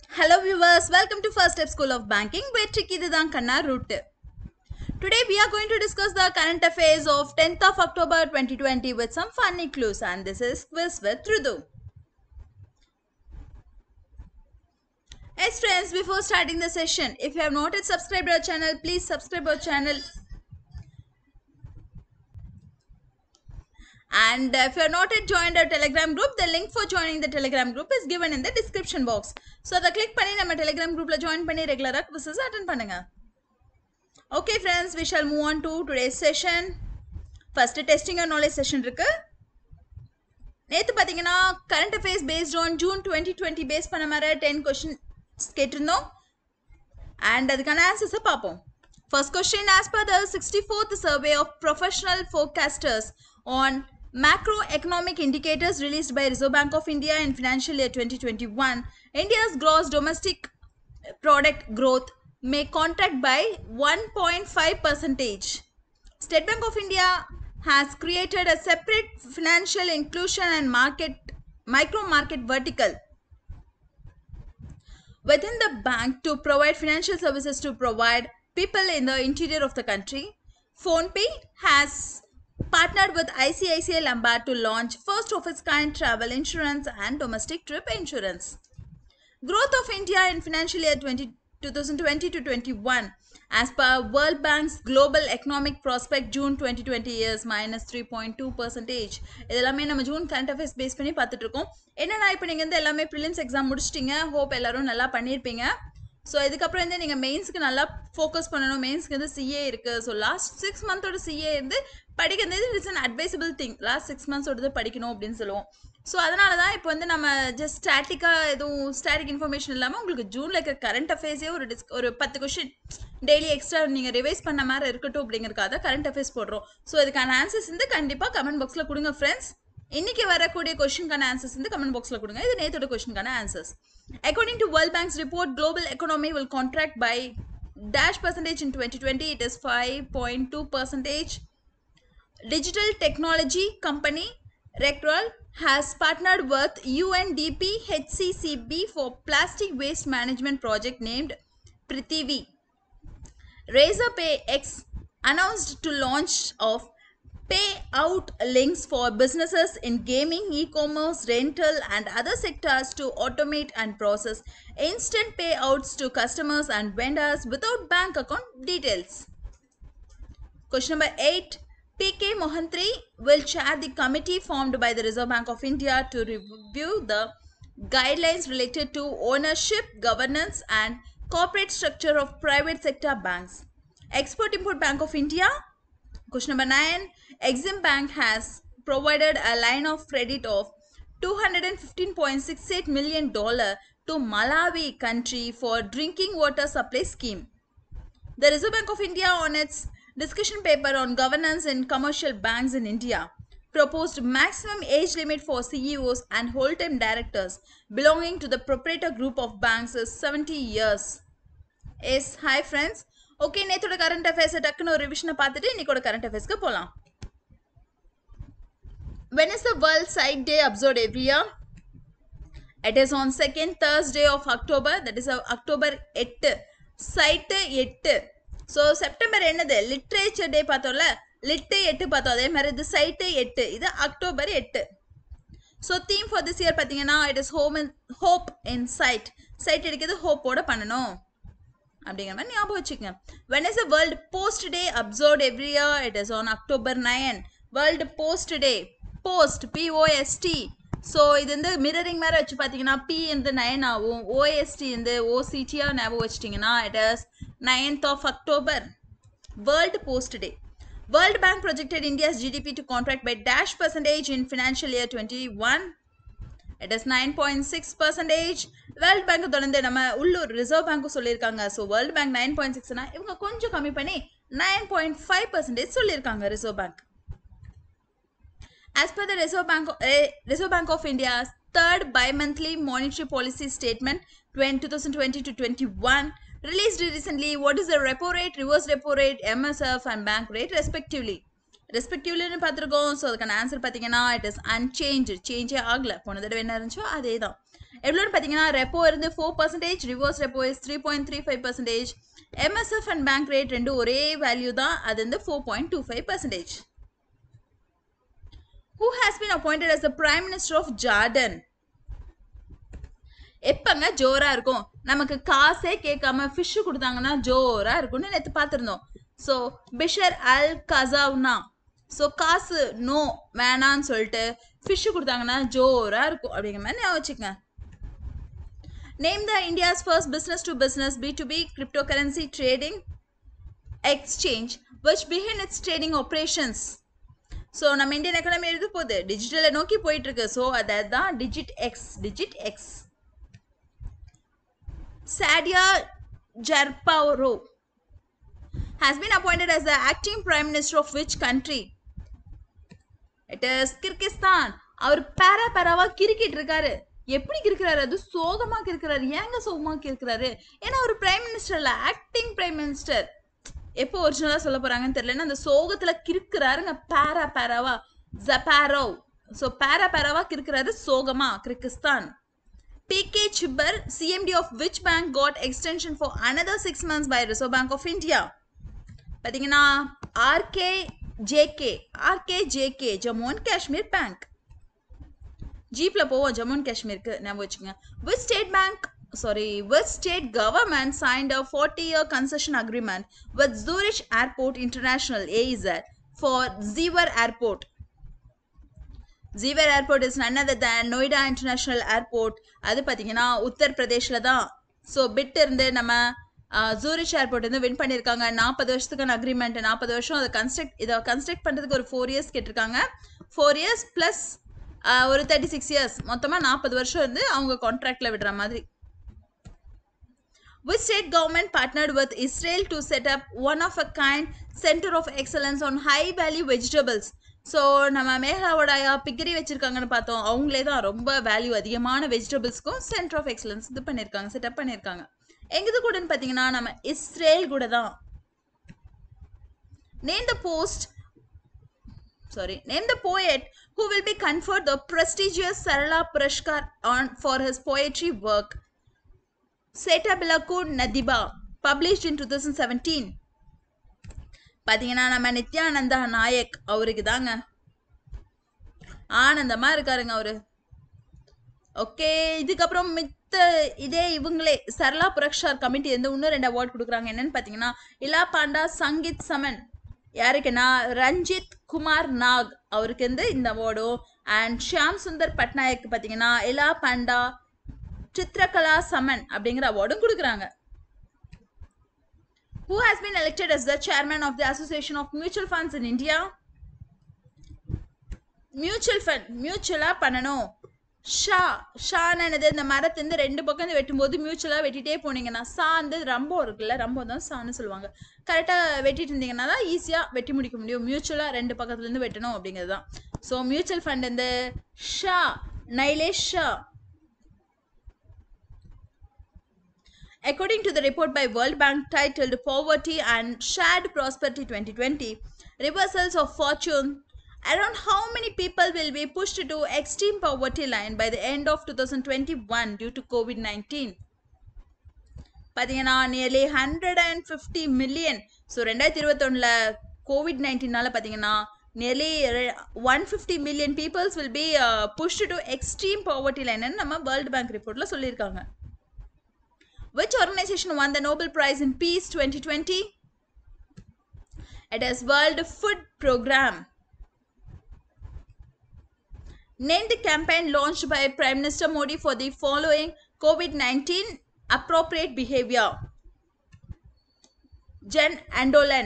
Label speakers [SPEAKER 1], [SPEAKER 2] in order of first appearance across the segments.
[SPEAKER 1] Hello viewers, welcome to First Step School of Banking. வெற்றிக்கு இதுதான் கண்ணா route Today we are going to discuss the current affairs of 10th of October 2020 with some funny clues and this is Quiz with Rudu. Yes friends, before starting the session, if you have not yet subscribed our channel, please subscribe our channel And if you are not yet joined our Telegram group, the link for joining the Telegram group is given in the description box. So அதை click பண்ணி நம்ம Telegram groupல join பண்ணி ரெகுலராக quizzes attend பண்ணுங்க. Okay friends, we shall move on to today's session. First testing your knowledge session இருக்கு. நேத்து பாத்தீங்கன்னா current affairs based on June 2020 base பண்ண மாதிரி 10 questions கேட்டிருந்தோம். And அதுக்கான ஆன்சர்ஸை பார்ப்போம். First question as per the 64th survey of professional forecasters on macroeconomic indicators released by Reserve Bank of India in financial year 2021, India's gross domestic product growth may contract by 1.5 percentage. State Bank of India has created a separate financial inclusion and market micro market vertical within the bank to provide financial services to provide people in the interior of the country. PhonePe has partnered with ICICI Lombard to launch first of its kind travel insurance and domestic trip insurance. Growth of India in financial year 20, 2020 to 21 as per World Bank's Global Economic Prospect June 2020 years minus 3.2 percentage இதெல்லாமே நம்ம June current affairs base பண்ணி பார்த்துட்டு இருக்கோம் என்னன்னா இப்போ நீங்கள் வந்து எல்லாமே ப்ரிலிம்ஸ் எக்ஸாம் முடிச்சிட்டிங்க ஹோப் எல்லாரும் நல்லா பண்ணியிருப்பீங்க ஸோ இதுக்கப்புறம் வந்து நீங்கள் மெயின்ஸ்க்கு நல்லா ஃபோக்கஸ் பண்ணணும் மெயின்ஸ்க்கு வந்து சிஏ இருக்குது ஸோ லாஸ்ட் சிக்ஸ் மந்தோட சிஏ வந்து படிக்கிறது it's an advisable thing last six மந்த்ஸோடது படிக்கணும் அப்படின்னு சொல்லுவோம் ஸோ அதனால தான் இப்போ வந்து நம்ம ஜஸ்ட் ஸ்டாட்டிக்காக எதுவும் ஸ்டாட்டிக் இன்ஃபர்மேஷன் இல்லாமல் உங்களுக்கு ஜூனில் இருக்கிற கரண்ட் அஃபேர்ஸே ஒரு டிஸ்க் ஒரு பத்து கொஷின் டெய்லி எக்ஸ்ட்ரா நீங்கள் ரிவைஸ் பண்ண மாதிரி இருக்கட்டும் அப்படிங்கிறக்காக கரண்ட் அஃபேர்ஸ் போடுறோம் ஸோ இதுக்கான ஆன்சர்ஸ் வந்து கண்டிப்பாக கமெண்ட் பாக்ஸில் கொடுங்க ஃப்ரெண்ட்ஸ் இன்னைக்கு வரக்கூடிய கொஸ்டின்கான ஆன்சர்ஸ் வந்து கமெண்ட் பாக்ஸில் கொடுங்க இது நேத்தோட கொஸ்டின்கான answers according to World Bank's report global economy will contract by dash percentage in twenty twenty it is five point two percentage digital technology company Rectral has partnered with UNDP HCCB for plastic waste management project named Prithivi. Razorpay X announced to launch of payout links for businesses in gaming, e-commerce, rental and other sectors to automate and process instant payouts to customers and vendors without bank account details. Question number 8. PK Mohantri will chair the committee formed by the Reserve Bank of India to review the guidelines related to ownership, governance, and corporate structure of private sector banks. Export Import Bank of India. Question number 9. Exim Bank has provided a line of credit of $215.68 million to Malawi country for drinking water supply scheme. The Reserve Bank of India on its discussion paper on governance in commercial banks in India proposed maximum age limit for CEOs and whole-time directors belonging to the proprietor group of banks is 70 years. Yes, hi friends. Okay நேத்தோட current affairs டக்குன்னு ஒரு ரிவிஷனை பார்த்துட்டு இன்னைக்கோட current அஃபேர்ஸ்க்கு போகலாம் When is the World Sight Day observed every year? It is on second Thursday of October, that is uh, October 8. Sight 8. So September என்னது literature day பார்த்தோம்ல லிட்டு எட்டு பார்த்தோம் அதே மாதிரி இது சைட்டு எட்டு இது அக்டோபர் எட்டு so theme for this year பார்த்தீங்கன்னா it is home in hope in sight sight எடுக்கிறது ஹோப்போட பண்ணணும் அப்படிங்கிற மாதிரி ஞாபகம் வச்சுக்கோங்க when is a world post day observed every year it is on October nine world post day post POST so இது வந்து மிரரிங் மாதிரி வச்சு பார்த்தீங்கன்னா பி வந்து நயன் ஆகும் ஓஎஸ்டி வந்து ஓசிடியாக ஞாபகம் வச்சிட்டிங்கன்னா it is 9th of October, World Post Day. World Bank projected India's GDP to contract by dash percentage in financial year 21. It is 9.6 percentage. World Bank தொடர்ந்து நம்ம உள்ளூர் ரிசர்வ் பேங்க்கும் சொல்லியிருக்காங்க so World Bank nine point சிக்ஸ்னா இவங்க கொஞ்சம் கம்மி பண்ணி நைன் பாயிண்ட் ஃபைவ் பர்சன்டேஜ் சொல்லியிருக்காங்க Reserve Bank As per the Reserve Bank, uh, Reserve Bank of India's third bi-monthly monetary policy statement 2020 to 21 released recently, what is the repo rate, reverse repo rate, MSF and bank rate respectively? ரெஸ்பெக்டிவ்லின்னு பார்த்துருக்கோம் so அதுக்கான answer பார்த்தீங்கன்னா it is unchanged சேஞ்சே ஆகலை போன தடவை என்ன இருந்துச்சோ அதே தான் எவ்வளோன்னு பார்த்தீங்கன்னா ரெப்போ இருந்து four percentage reverse repo is three point three five percentage MSF and bank rate ரெண்டும் ஒரே வேல்யூ தான் அது வந்து four point two five percentage who has been appointed as the prime minister of jordan எப்பங்க ஜோரா இருக்கும் நமக்கு காசே கேட்காம ஃபிஷ் கொடுத்தாங்கன்னா ஜோரா இருக்கும்னு நேற்று பார்த்துருந்தோம் ஸோ பிஷர் அல் கசாவ்னா ஸோ காசு நோ வேணான்னு சொல்லிட்டு ஃபிஷ் கொடுத்தாங்கன்னா ஜோரா இருக்கும் அப்படிங்கிற மாதிரி ஞாபகம் வச்சுக்கங்க name the India's first business to business B to B crypto currency trading exchange which began its trading operations so நம்ம இந்தியன் எக்கனாமி எழுத போகுது டிஜிட்டலை நோக்கி போயிட்டு இருக்கு ஸோ அதான் digit X digit X Sadyr Japarov has been appointed as the acting prime minister of which country it is Kyrgyzstan அவர் பேரா பேராவா கிரிக்கிட்டு இருக்காரு எப்படி கிறுக்கிறாரு அது சோகமா கிறுக்கிறாரு ஏங்க சோகமா கிறுக்கிறாரு ஏன்னா அவர் பிரைம் மினிஸ்டர் இல்ல ஆக்டிங் பிரைம் மினிஸ்டர் எப்போ ஒரிஜினலா சொல்ல போறாங்கன்னு தெரியல அந்த சோகத்துல கிறுக்கிறாருங்க பேரா பேராவா ஜபாரோ ஸோ பேரா பேராவா கிறுக்கிறாரு சோகமா Kyrgyzstan PK Chibber, CMD of which bank got extension for another six months by Reserve Bank of India? பார்த்தீங்கன்னா RK JK RK JK Jammu and Kashmir bank ஜீப்ல போவோம் ஜம்மு அண்ட் காஷ்மீருக்கு ஞாபகம் வச்சுங்க which state bank sorry which state government signed a forty year concession agreement with Zurich airport international ஏஇசர் for Jewar airport Jewar airport is none other than Noida international airport அது பார்த்தீங்கன்னா உத்தரப்பிரதேஷில் தான் so bit இருந்து நம்ம ஜூரிஷ் ஏர்போர்ட் வந்து வின் பண்ணியிருக்காங்க நாற்பது வருஷத்துக்கான அக்ரிமெண்ட் நாற்பது வருஷம் அதை கன்ஸ்ட்ரக்ட் இதை கன்ஸ்ட்ரக்ட் பண்ணுறதுக்கு ஒரு ஃபோர் இயர்ஸ் கேட்டிருக்காங்க ஃபோர் இயர்ஸ் ப்ளஸ் ஒரு தேர்ட்டி சிக்ஸ் இயர்ஸ் மொத்தமாக நாற்பது வருஷம் வந்து அவங்க கான்ட்ராக்டில் விடுற மாதிரி Which state government partnered with Israel to set up one of a kind center of excellence on high value vegetables? So நம்ம மேகாவோடைய பிக்கிரி வச்சிருக்காங்கன்னு பார்த்தோம் அவங்களே தான் ரொம்ப வேல்யூ அதிகமான வெஜிடபிள்ஸ்க்கும் சென்டர் ஆஃப் எக்ஸலன்ஸ் இது பண்ணியிருக்காங்க செட்டப் பண்ணியிருக்காங்க எங்கது கூடன்னு பார்த்தீங்கன்னா நம்ம இஸ்ரேல் கூட தான் name the post sorry name the poet who will be conferred the prestigious sarala purashkar on for his poetry work சேட்டபிலகு நதிபா published in two thousand seventeen பார்த்தீங்கன்னா நம்ம நித்யானந்தா நாயக் அவருக்கு தாங்க ஆனந்தமாக இருக்காருங்க அவரு ஓகே இதுக்கப்புறம் மித்த இதே இவங்களே சரளா புரக்ஷார் கமிட்டி வந்து இன்னும் ரெண்டு அவார்ட் கொடுக்குறாங்க என்னன்னு பார்த்தீங்கன்னா இலா பாண்டா சங்கீத் சமன் யாருக்குன்னா ரஞ்சித் குமார் நாக் அவருக்கு வந்து இந்த அவார்டும் அண்ட் ஷியாம் சுந்தர் பட்நாயக் பார்த்தீங்கன்னா இலா பாண்டா சித்ரகலா சமன் அப்படிங்கிற அவார்டும் கொடுக்குறாங்க Who has been elected as the chairman of the Association of Mutual Funds in India? Mutual fund மியூச்சுவலாக பண்ணணும் ஷா ஷான்னு என்னது இந்த மரத்துலேருந்து ரெண்டு பக்கம் இருந்து வெட்டும்போது மியூச்சுவலாக வெட்டிட்டே போனீங்கன்னா சா வந்து ரம்பம் இருக்குல்ல ரம்பம் தான் சான்னு சொல்லுவாங்க கரெக்டாக வெட்டிட்டு இருந்தீங்கன்னா தான் ஈஸியாக வெட்டி முடிக்க முடியும் மியூச்சுவலாக ரெண்டு பக்கத்துலேருந்து வெட்டணும் அப்படிங்கிறது தான் ஸோ மியூச்சுவல் ஃபண்ட் இந்த Shah நைலேஷ் Shah According to the report by World Bank titled Poverty and Shared Prosperity 2020, Reversals of Fortune, around how many people will be pushed to extreme poverty line by the end of 2021 due to COVID-19? பார்த்தீங்கன்னா nearly hundred and fifty million so ரெண்டாயிரத்தி இருபத்தொன்னில் COVID நைன்டீனால பார்த்தீங்கன்னா nearly one fifty million peoples will be pushed to extreme poverty லைன்னு நம்ம World bank ரிப்போர்ட்டில் சொல்லியிருக்காங்க Which organization won the Nobel Prize in Peace 2020? It is World Food Program. Name the campaign launched by Prime Minister Modi for the following COVID-19 appropriate behavior. Jan Andolan.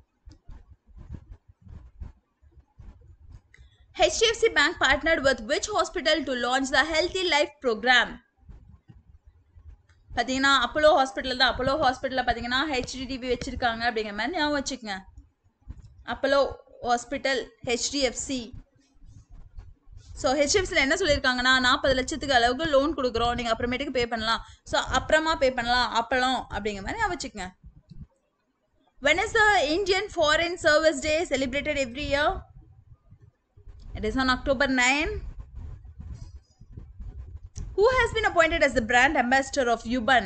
[SPEAKER 1] HDFC Bank partnered with which hospital to launch the Healthy Life program? பார்த்தீங்கன்னா Apollo hospital தான் அப்போலோ ஹாஸ்பிட்டலில் பார்த்தீங்கன்னா HDTP வச்சுருக்காங்க அப்படிங்கிற மாதிரி ஞாபகம் வச்சுக்கோங்க Apollo hospital HDFC so ஹெச்டிஎஃப்சியில் என்ன சொல்லியிருக்காங்கன்னா நாற்பது லட்சத்துக்கு அளவுக்கு லோன் கொடுக்குறோம் நீங்கள் அப்புறமேட்டுக்கு பே பண்ணலாம் ஸோ அப்புறமா பே பண்ணலாம் அப்பளம் அப்படிங்கிற மாதிரி ஞாபகம் வச்சுக்கோங்க when is the Indian foreign service day celebrated every year it is on October nine Who has been appointed as the brand ambassador of Yuban?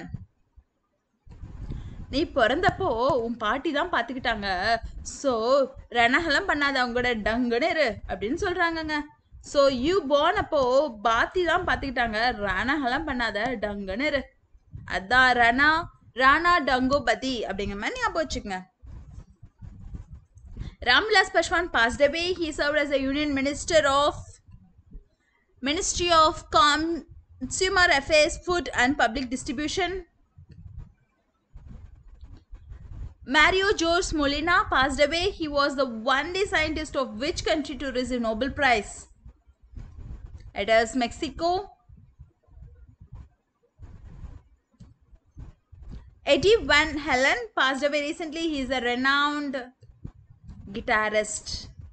[SPEAKER 1] நீ பிறந்தப்போ உன் பாட்டி தான் பார்த்துக்கிட்டாங்க ஸோ ரணகலம் பண்ணாத அவங்களோட டங்குன்னு இரு அப்படின்னு சொல்றாங்கங்க ஸோ யூ born அப்போ பாத்தி தான் பார்த்துக்கிட்டாங்க ரணகலம் பண்ணாத டங்குன்னு இரு அதான் ரணா ராணா டங்கோபதி அப்படிங்கிற மாதிரி ஞாபகம் வச்சுக்கங்க Ramvilas Paswan passed away. He served as a Union Minister of Ministry of Consumer Affairs, Food and Public Distribution. Mario George Molina passed away. He was the only scientist of which country to receive Nobel Prize? It is Mexico. Eddie Van Halen passed away recently. He is a renowned guitarist.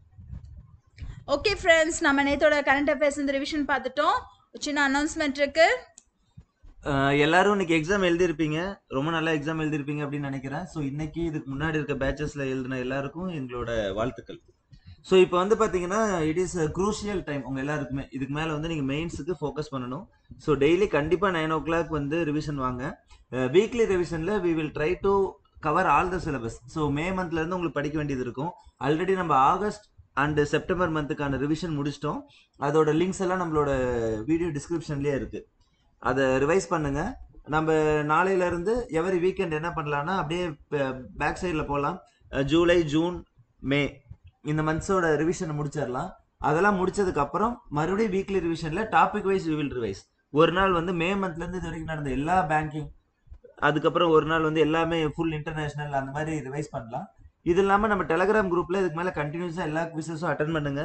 [SPEAKER 1] Okay friends நம்ம நேத்தோட current affairs இந்த revision பார்த்துட்டோம் ஒரு சின்ன announcement இருக்கு
[SPEAKER 2] ஆஹ் எல்லாரும் இன்னைக்கு exam எழுதிருப்பீங்க ரொம்ப நல்லா எக்ஸாம் எழுதிருப்பீங்க அப்படின்னு நினைக்கிறேன் ஸோ இன்னைக்கு இதுக்கு முன்னாடி இருக்க பேச்சஸ்ல எழுதின எல்லாருக்கும் எங்களோட வாழ்த்துக்கள் ஸோ இப்போ வந்து பார்த்தீங்கன்னா இட் இஸ் குரூஷியல் டைம் உங்க எல்லாருக்குமே இதுக்கு மேலே வந்து நீங்கள் மெயின்ஸுக்கு ஃபோக்கஸ் பண்ணணும் ஸோ டெய்லி கண்டிப்பாக நைன் ஓ கிளாக் வந்து ரிவிஷன் வாங்க வீக்லி ரிவிஷனில் we will try to cover all the syllabus so May மந்த்லேருந்து உங்களுக்கு படிக்க வேண்டியது இருக்கும் ஆல்ரெடி நம்ம ஆகஸ்ட் அண்ட் செப்டம்பர் மந்த்துக்கான ரிவிஷன் முடிச்சிட்டோம் அதோட லிங்க்ஸ் எல்லாம் நம்மளோட வீடியோ டிஸ்கிரிப்ஷன்லேயே இருக்குது அதை ரிவைஸ் பண்ணுங்க நம்ம நாளையில இருந்து எவரி வீக்கெண்ட் என்ன பண்ணலாம்னா அப்படியே பேக் சைடில் போகலாம் ஜூலை ஜூன் மே இந்த மந்த்ஸோட ரிவிஷனை முடிச்சிடலாம் அதெல்லாம் முடிச்சதுக்கு அப்புறம் மறுபடியும் வீக்லி ரிவிஷன்ல topic wise we will revise ஒரு நாள் வந்து மே மந்த்ல இருந்து இது வரைக்கும் நடந்த எல்லா பேங்கிங் அதுக்கப்புறம் ஒரு நாள் வந்து எல்லாமே ஃபுல் இன்டர்நேஷனல் அந்த மாதிரி ரிவைஸ் பண்ணலாம் இது இல்லாமல் நம்ம டெலகிராம் குரூப்ல இதுக்கு மேலே கண்டினியூஸாக எல்லா குவிசஸும் அட்டன் பண்ணுங்க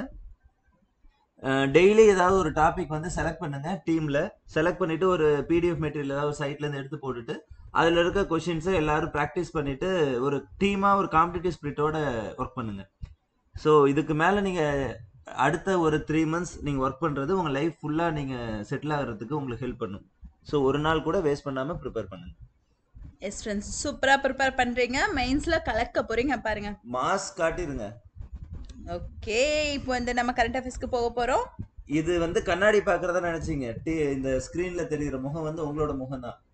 [SPEAKER 2] டெய்லி ஏதாவது ஒரு டாபிக் வந்து செலக்ட் பண்ணுங்க டீம்ல செலக்ட் பண்ணிட்டு ஒரு பிடிஎஃப் மெட்டீரியல் ஏதாவது ஒரு சைட்ல இருந்து எடுத்து போட்டுட்டு அதுல இருக்க கொஷின்ஸை எல்லாரும் ப்ராக்டிஸ் பண்ணிட்டு ஒரு டீமா ஒரு காம்படிட்டிவ் ஸ்பிரிட்டோட ஒர்க் பண்ணுங்க ஸோ இதுக்கு மேல நீங்க அடுத்த ஒரு த்ரீ மந்த்ஸ் நீங்க ஒர்க் பண்றது உங்க லைஃப் ஃபுல்லா நீங்க செட்டில் ஆகிறதுக்கு உங்களுக்கு ஹெல்ப் பண்ணும் ஸோ ஒரு நாள் கூட வேஸ்ட் பண்ணாம ப்ரிப்பேர் பண்ணுங்க
[SPEAKER 1] எஸ் ஃப்ரெண்ட்ஸ் சூப்பராக ப்ரிப்பேர் பண்ணுறீங்க மெயின்ஸில் கலக்க போகிறீங்க பாருங்க
[SPEAKER 2] மாஸ் காட்டிருங்க
[SPEAKER 1] ஓகே இப்போ வந்து நம்ம கரண்ட் அஃபேர்ஸ்க்கு போக போகிறோம்
[SPEAKER 2] இது வந்து கண்ணாடி பாக்குறதா நினைச்சீங்க டி- இந்த ஸ்கிரீன்ல தெரியுற முகம் வந்து உங்களோட முகம் தான்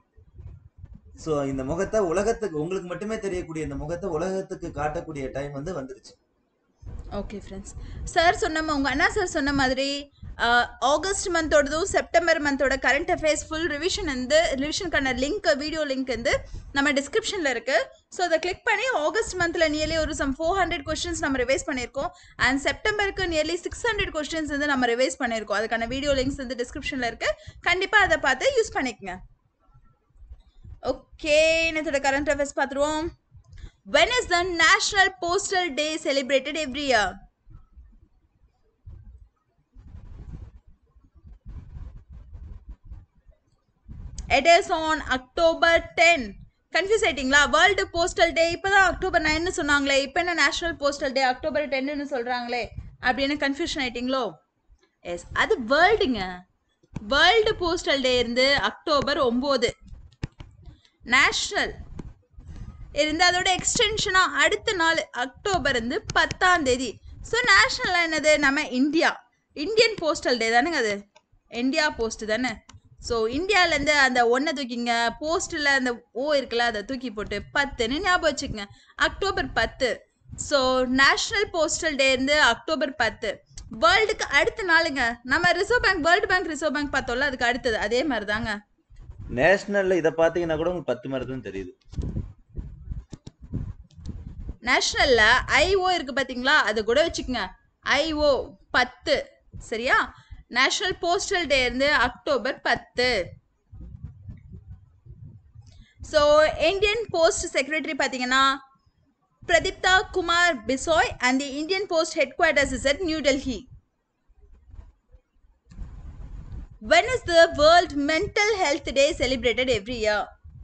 [SPEAKER 2] சோ இந்த முகத்தை உலகத்துக்கு உங்களுக்கு மட்டுமே தெரியக்கூடிய இந்த முகத்தை உலகத்துக்கு காட்டக்கூடிய டைம் வந்து வந்துருச்சு
[SPEAKER 1] ஓகே ஃப்ரெண்ட்ஸ் சார் சொன்ன மா- உங்க அண்ணா சார் சொன்ன மாதிரி ஆஹ், ஆகஸ்ட் மந்தோடதும் செப்டம்பர் மந்தோட கரண்ட் அஃபேர்ஸ் ஃபுல் ரிவிஷன் வந்து ரிவிஷனுக்கான லிங்க் வீடியோ லிங்க் வந்து நம்ம டிஸ்கிரிப்ஷனில் இருக்கு ஸோ அதை கிளிக் பண்ணி ஆகஸ்ட் மந்தில் நியர்லி ஒரு சம் ஃபோர் ஹண்ட்ரட் கொஸ்டின்ஸ் நம்ம ரிவைஸ் பண்ணியிருக்கோம் அண்ட் செப்டம்பருக்கு நியர்லி சிக்ஸ் ஹண்ட்ரட் கொஸ்டின்ஸ் வந்து நம்ம ரிவைஸ் பண்ணியிருக்கோம் அதுக்கான வீடியோ லிங்க்ஸ் வந்து டிஸ்கிரிப்ஷனில் இருக்கு கண்டிப்பாக அதை பார்த்து யூஸ் பண்ணிக்கங்க ஓகே நேற்றோட கரண்ட் அஃபேர்ஸ் பார்த்துருவோம் When is the National Postal Day celebrated every year? It is on October 10. Confuse ஆயிட்டீங்களா வேர்ல்டு போஸ்டல் டே இப்போதான் அக்டோபர் நைன்னு சொன்னாங்களே இப்போ என்ன நேஷனல் போஸ்டல் டே அக்டோபர் டென்னு சொல்கிறாங்களே அப்படின்னு கன்ஃபியூஷன் ஆயிட்டீங்களோ எஸ் அது வேர்ல்டுங்க வேர்ல்டு போஸ்டல் டே இருந்து அக்டோபர் ஒம்பது நேஷ்னல் இருந்து அதோட எக்ஸ்டென்ஷனாக அடுத்த நாள் அக்டோபர் வந்து பத்தாம் தேதி ஸோ நேஷ்னல் என்னது நம்ம இந்தியா இந்தியன் போஸ்டல் டே தானேங்க அது இந்தியா போஸ்ட் தானே ஸோ இந்தியாவிலேருந்து அந்த ஒன்றை தூக்கிங்க போஸ்ட்டில் அந்த ஓ இருக்குல்ல அதை தூக்கி போட்டு பத்துன்னு ஞாபகம் வச்சுக்கோங்க அக்டோபர் பத்து ஸோ நேஷ்னல் போஸ்டல் டே இருந்து அக்டோபர் பத்து வேர்ல்டுக்கு அடுத்த நாளுங்க நம்ம Reserve Bank World Bank Reserve Bank பார்த்தோம்ல அதுக்கு அடுத்தது அதே மாதிரி தாங்க
[SPEAKER 2] நேஷனல்ல இதை பாத்தீங்கன்னா கூட உங்களுக்கு பத்து மரத்துன்னு தெரியுது
[SPEAKER 1] நேஷ்னல்ல ஐஓ இருக்கு பாத்தீங்களா அது கூட வச்சுக்கோங்க ஐஓ பத்து சரியா நேஷனல் போஸ்டல் டே இருந்து அக்டோபர் பத்து ஸோ இந்தியன் போஸ்ட் செக்ரட்டரி பார்த்தீங்கன்னா Pradipta Kumar Bisoi and the Indian post headquarters is at new Delhi When is the World Mental Health Day celebrated every year?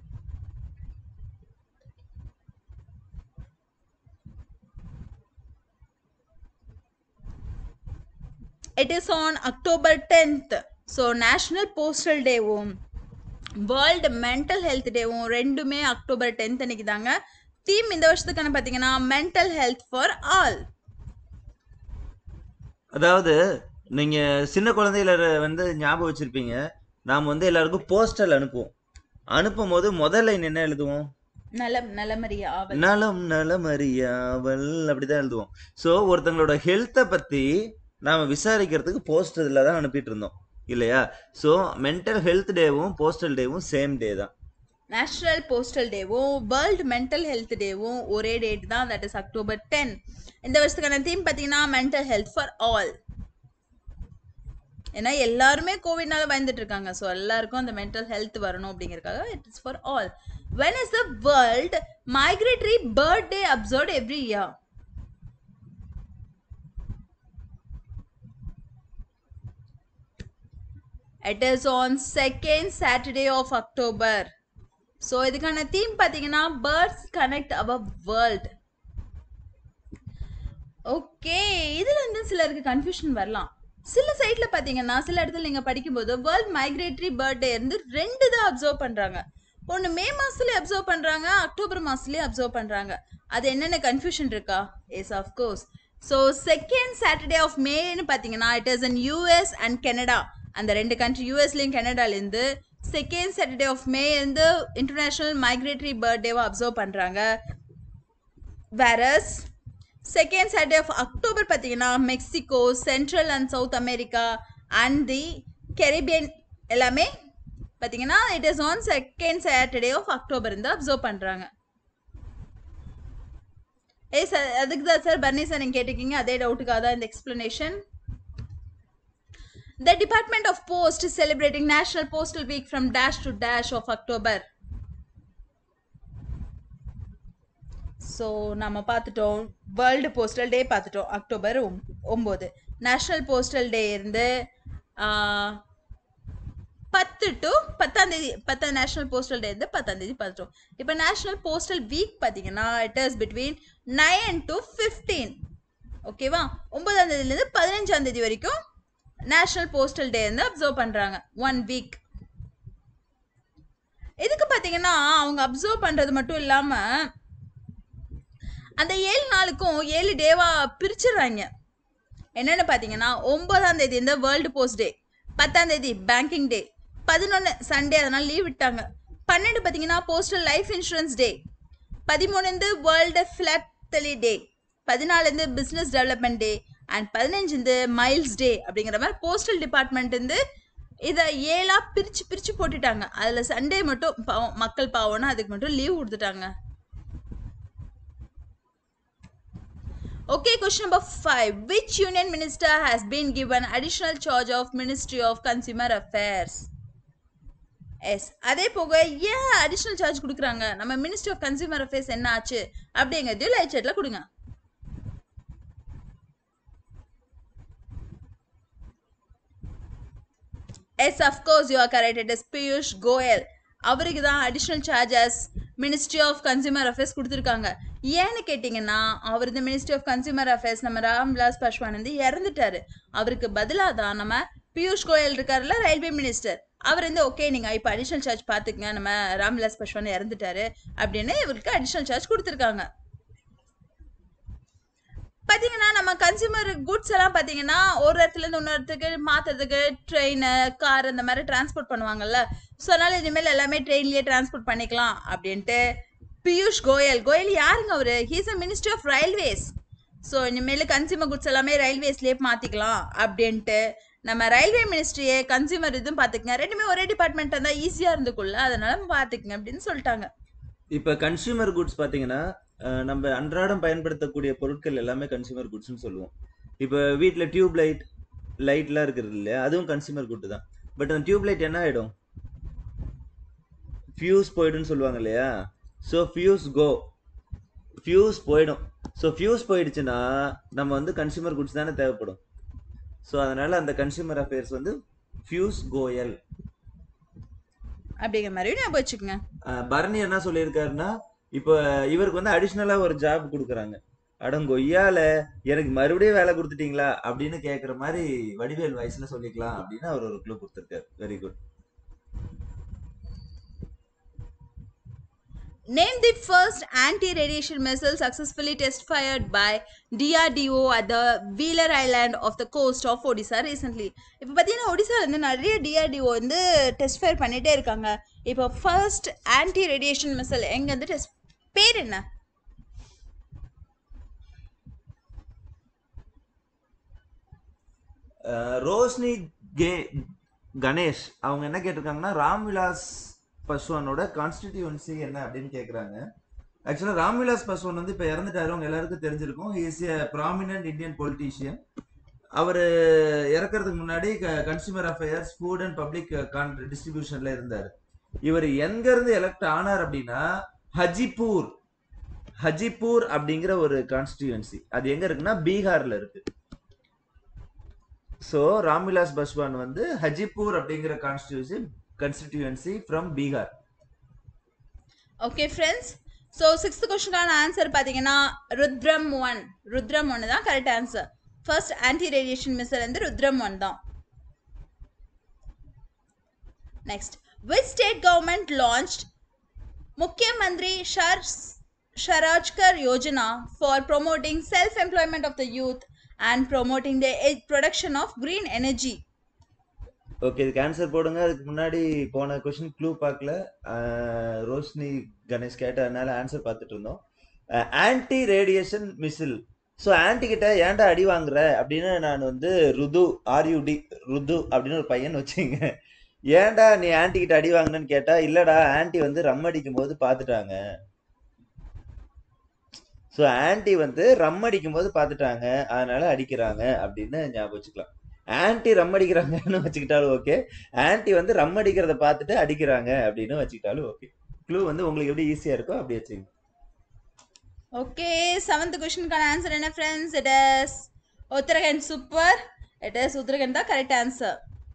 [SPEAKER 1] It is on October tenth so national postal டேவும் world mental health டேவும் ரெண்டுமே October tenth அன்னைக்கு தாங்க theme இந்த வருஷத்துக்கான பார்த்தீங்கன்னா mental health for all
[SPEAKER 2] அதாவது நீங்க சின்ன குழந்தையில வந்து ஞாபகம் வச்சிருப்பீங்க நாம் வந்து எல்லாருக்கும் போஸ்டல் அனுப்புவோம் அனுப்பும் போது முதல் லைன் என்ன எழுதுவோம்
[SPEAKER 1] நலம் நலமறிய ஆவல்
[SPEAKER 2] நலம் நலமறியாவல் அப்படிதான் எழுதுவோம் ஸோ ஒருத்தங்களோட ஹெல்த்தை பத்தி நாம விசாரிக்கிறதுக்கு போஸ்ட் இதில் தான் அனுப்பிட்டு இருந்தோம் இல்லையா ஸோ மென்டல் ஹெல்த் டேவும் போஸ்டல் டேவும் சேம் டே தான்
[SPEAKER 1] நேஷனல் போஸ்டல் டேவும் வேர்ல்டு மென்டல் ஹெல்த் டேவும் ஒரே டேட் தான் தட் இஸ் அக்டோபர் டென் இந்த வருஷத்துக்கான தீம் பார்த்தீங்கன்னா மென்டல் ஹெல்த் ஃபார் ஆல் ஏன்னா எல்லாருமே கோவிட்னால பயந்துட்டு இருக்காங்க ஸோ எல்லாருக்கும் அந்த மென்டல் ஹெல்த் வரணும் அப்படிங்கறதுக்காக it is for all when is the world migratory bird day observe every year it is on second Saturday of October so இதுக்கான தீம் பார்த்தீங்கன்னா birds connect our world okay இதுல இருந்து சிலருக்கு confusion வரலாம் சில சைட்ல பாத்தீங்கன்னா சில இடத்துல நீங்க படிக்கும்போது வேர்ல்ட் மைக்ரேட்டரி பர்த்டே இருந்து ரெண்டு தான் அப்சர்வ் பண்றாங்க ஒன்னு மே மாசத்துலயே அப்சர்வ் பண்றாங்க அக்டோபர் மாசத்துலயே அப்சர்வ் பண்றாங்க அது என்னென்ன கன்ஃபியூஷன் இருக்கா yes of course so second Saturday of மேன்னு பார்த்தீங்கன்னா it is in US and Canada அந்த ரெண்டு கண்ட்ரி யூஎஸ்லேயும் கனடாலேருந்து செகண்ட் சாட்டர்டே ஆஃப் மே இருந்து இன்டர்நேஷ்னல் மைக்ரேட்டரி பர்த்டேவை அப்சர்வ் பண்ணுறாங்க whereas second Saturday of October பார்த்தீங்கன்னா Mexico central and south America and the Caribbean எல்லாமே பார்த்தீங்கன்னா it is on second Saturday of October இருந்து அப்சர்வ் பண்ணுறாங்க ஏய் சார் அதுக்கு தான் சார் பர்னி சார் நீங்கள் கேட்டிருக்கீங்க அதே டவுட்டுக்காக தான் இந்த explanation The Department of Post is celebrating National Postal Week from dash to dash of October. So நம்ம பார்த்துட்டோம் வேர்ல்டு போஸ்டல் டே பார்த்துட்டோம் அக்டோபர் ஒம்- ஒம்பது நேஷ்னல் போஸ்டல் டே இருந்து ஆஹ், பத்து டு பத்தாம் தேதி பத்தாம் நேஷனல் போஸ்டல் டே இருந்து பத்தாம் தேதி பார்த்துட்டோம் இப்போ நேஷனல் போஸ்டல் வீக் பார்த்தீங்கன்னா it is between nine to fifteen ஓகேவா ஒன்பதாம் தேதியிலேருந்து பதினஞ்சாம் தேதி வரைக்கும் நேஷனல் போஸ்டல் டே வந்து அப்சர்வ் பண்ணுறாங்க ஒன் வீக் இதுக்கு பார்த்தீங்கன்னா அவங்க அப்சர்வ் பண்ணுறது மட்டும் இல்லாமல் அந்த ஏழு நாளுக்கும் ஏழு டேவா பிரிச்சிடுறாங்க என்னென்னு பார்த்தீங்கன்னா ஒன்பதாம் தேதி இந்த வேர்ல்டு போஸ்ட் டே பத்தாம் தேதி பேங்கிங் டே பதினொன்று சண்டே அதனால் லீவ் விட்டாங்க பன்னெண்டு பார்த்தீங்கன்னா போஸ்டல் லைஃப் இன்சூரன்ஸ் டே பதிமூணுந்து வேர்ல்டு ஃபிளாட்டலி டே பதினாலுந்து பிஸ்னஸ் டெவலப்மெண்ட் டே அண்ட் பதினஞ்சுந்து மைல்ஸ் டே அப்படிங்கிற மாதிரி போஸ்டல் டிபார்ட்மெண்ட் வந்து இதை ஏழா பிரித்து பிரித்து போட்டுட்டாங்க அதில் சண்டே மட்டும் பாவம் மக்கள் பாவம்னா அதுக்கு மட்டும் லீவ் கொடுத்துட்டாங்க Okay, question number five. Which union minister has been given additional charge of Ministry of Consumer Affairs? Yes அதே போக ஏன் அடிஷ்னல் சார்ஜ் கொடுக்குறாங்க நம்ம மினிஸ்ட்ரி ஆஃப் கன்சியூமர் அஃபேர்ஸ் என்ன ஆச்சு அப்படிங்கிறதையும் லைட் சேட்டில் கொடுங்க yes of course you are correct it is Piyush Goyal அவருக்கு தான் additional charges ministry of consumer affairs கொடுத்துருக்காங்க ஏன்னு கேட்டிங்கன்னா அவர் இந்த மினிஸ்ட்ரி ஆஃப் கன்சியூமர் அஃபேர்ஸ் நம்ம ராம்விலாஸ் பாஸ்வான் வந்து இறந்துட்டாரு அவருக்கு பதிலாக தான் நம்ம பியூஷ் கோயல் இருக்காருல்ல ரயில்வே மினிஸ்டர் அவர் வந்து ஓகே நீங்கள் இப்போ அடிஷ்னல் சார்ஜ் பார்த்துக்குங்க நம்ம ராம்விலாஸ் பாஸ்வான் இறந்துட்டாரு அப்படின்னு இவருக்கு அடிஷ்னல் சார்ஜ் கொடுத்துருக்காங்க பார்த்தீங்கன்னா நம்ம கன்சியூமர் குட்ஸ் எல்லாம் பார்த்தீங்கன்னா ஒரு இடத்துல இருந்து இன்னொரு இடத்துக்கு மாற்றுறதுக்கு ட்ரெயின் கார் இந்த மாதிரி டிரான்ஸ்போர்ட் பண்ணுவாங்கல்ல ஸோ அதனால இனிமேல் எல்லாமே ட்ரெயின்லேயே டிரான்ஸ்போர்ட் பண்ணிக்கலாம் அப்படின்ட்டு பியூஷ் கோயல் கோயல் யாருங்க அவர் he's a ministry of railways so இனிமேல் கன்சியூமர் குட்ஸ் எல்லாமே ரயில்வேஸ்லேயே மாற்றிக்கலாம் அப்படின்ட்டு நம்ம ரயில்வே மினிஸ்ட்ரியே கன்சியூமர் இதுவும் பார்த்துக்குங்க ரெண்டுமே ஒரே டிபார்ட்மெண்ட் இருந்தால் ஈஸியாக இருந்துக்குள்ள அதனால பார்த்துக்குங்க அப்படின்னு சொல்லிட்டாங்க
[SPEAKER 2] இப்போ கன்சியூமர் குட்ஸ் பார்த்தீங்கன்னா அஹ், நம்ம அன்றாடம் பயன்படுத்தக்கூடிய பொருட்கள் எல்லாமே கன்சியூமர் குட்ஸ்னு சொல்லுவோம் இப்போ வீட்டில் டியூப் லைட் லைட்லாம் இருக்கிறது இல்லையா அதுவும் கன்சியூமர் குட் தான் பட் அந்த டியூப் லைட் என்ன ஆகிடும் ஃபியூஸ் போயிடும்னு சொல்லுவாங்க இல்லையா ஸோ ஃபியூஸ் கோ ஃபியூஸ் போயிடும் ஸோ ஃபியூஸ் போயிடுச்சுன்னா நம்ம வந்து கன்சியூமர் குட்ஸ் தானே தேவைப்படும் ஸோ அதனால அந்த கன்சியூமர் அஃபேர்ஸ் வந்து ஃபியூஸ் கோயல்
[SPEAKER 1] அப்படிங்கிற மாதிரி ஞாபகம் வச்சுக்கோங்க
[SPEAKER 2] அஹ் பரணி என்ன சொல்லியிருக்காருன்னா இப்போ இவருக்கு வந்து அடிஷ்னலா ஒரு ஜாப் கொடுக்குறாங்க அடங்கொய்யால எனக்கு மறுபடியும் வேலை கொடுத்துட்டீங்களா அப்படின்னு கேட்குற மாதிரி வடிவேல் வயசுல சொல்லிக்கலாம் அப்படின்னு அவர் ஒரு க்ளூ கொடுத்துருக்காரு very good
[SPEAKER 1] Name the first anti-radiation missile successfully test fired by DRDO at the Wheeler Island of the coast of Odisha recently. இப்போ பார்த்தீங்கன்னா ஒடிசால வந்து நிறைய டிஆர்டிஓ வந்து டெஸ்ட் ஃபயர் பண்ணிட்டே இருக்காங்க இப்போ ஃபர்ஸ்ட் ஆன்டி ரேடியேஷன் மிசைல் எங்க வந்து டெஸ்ட் பேர் என்ன
[SPEAKER 2] அஹ் ரோஷினி கே கணேஷ் அவங்க என்ன கேட்டிருக்காங்கன்னா ராம்விலாஸ் பஸ்வானோட கான்ஸ்டிடியூன்சி என்ன அப்படின்னு கேட்குறாங்க ஆக்சுவலாக ராம்விலாஸ் பஸ்வான் வந்து இப்போ இறந்துட்டாரு அவங்க எல்லாருக்கும் தெரிஞ்சிருக்கும் is a prominent Indian politician அவர் இறக்கறதுக்கு முன்னாடி consumer affairs food and public டிஸ்ட்ரிபியூஷன்ல இருந்தார் இவர் எங்க இருந்து எலெக்ட் ஆனார் அப்படின்னா ஹஜிப்பூர் ஹஜிப்பூர் அப்படிங்கிற ஒரு கான்ஸ்டிடியூன்சி அது எங்க இருக்குன்னா பீகார்ல இருக்கு ஸோ ராம்விலாஸ் பஸ்வான் வந்து ஹஜிப்பூர் அப்படிங்கிற constituency constituency from Bihar
[SPEAKER 1] okay friends so sixth கொஸ்டினுக்கான ஆன்சர் பார்த்தீங்கன்னா ருத்ரம் ஒன் ருத்ரம் ஒன்று தான் correct answer first anti radiation missile வந்து ருத்ரம் ஒன் தான் next which state government launched Mukhyamantri ஷர் Swarozgar Yojana for promoting self employment of the youth and promoting the production of green energy
[SPEAKER 2] okay இதுக்கு answer போடுங்க அதுக்கு முன்னாடி போன கொஸ்டின் க்ளூ பார்க்கல அஹ், ரோஷினி கணேஷ் கேட்டதுனால ஆன்சர் பார்த்துட்டு இருந்தோம் anti radiation missile so aunty கிட்ட ஏன்டா அடி வாங்குற அப்படின்னு நான் வந்து ருது ஆர்யூடி ருது அப்படின்னு ஒரு பையன் வச்சுங்க ஏன்டா நீ ஆன்டி கிட்ட அடி வாங்கினேன்னு கேட்டா இல்லடா ஆன்டி வந்து ரம் அடிக்கும் போது பார்த்துட்டாங்க ஸோ ஆன்டி வந்து ரம் அடிக்கும் போது பார்த்துட்டாங்க அதனால அடிக்கிறாங்க அப்படின்னு ஞாபகம் வச்சுக்கலாம் ஆன்டி ரம் அடிக்கிறாங்கன்னு வச்சுக்கிட்டாலும் ஓகே ஆன்டி வந்து ரம் அடிக்கிறத பார்த்துட்டு அடிக்கிறாங்க அப்படின்னு வச்சுக்கிட்டாலும் ஓகே க்ளூ வந்து உங்களுக்கு எப்படி ஈஸியா இருக்கோ அப்படி வச்சுங்க
[SPEAKER 1] ஓகே செவன்த் கொஸ்டினுக்கான ஆன்சர் என்ன friends it is Uttarakhand super it is Uttarakhand தான் correct answer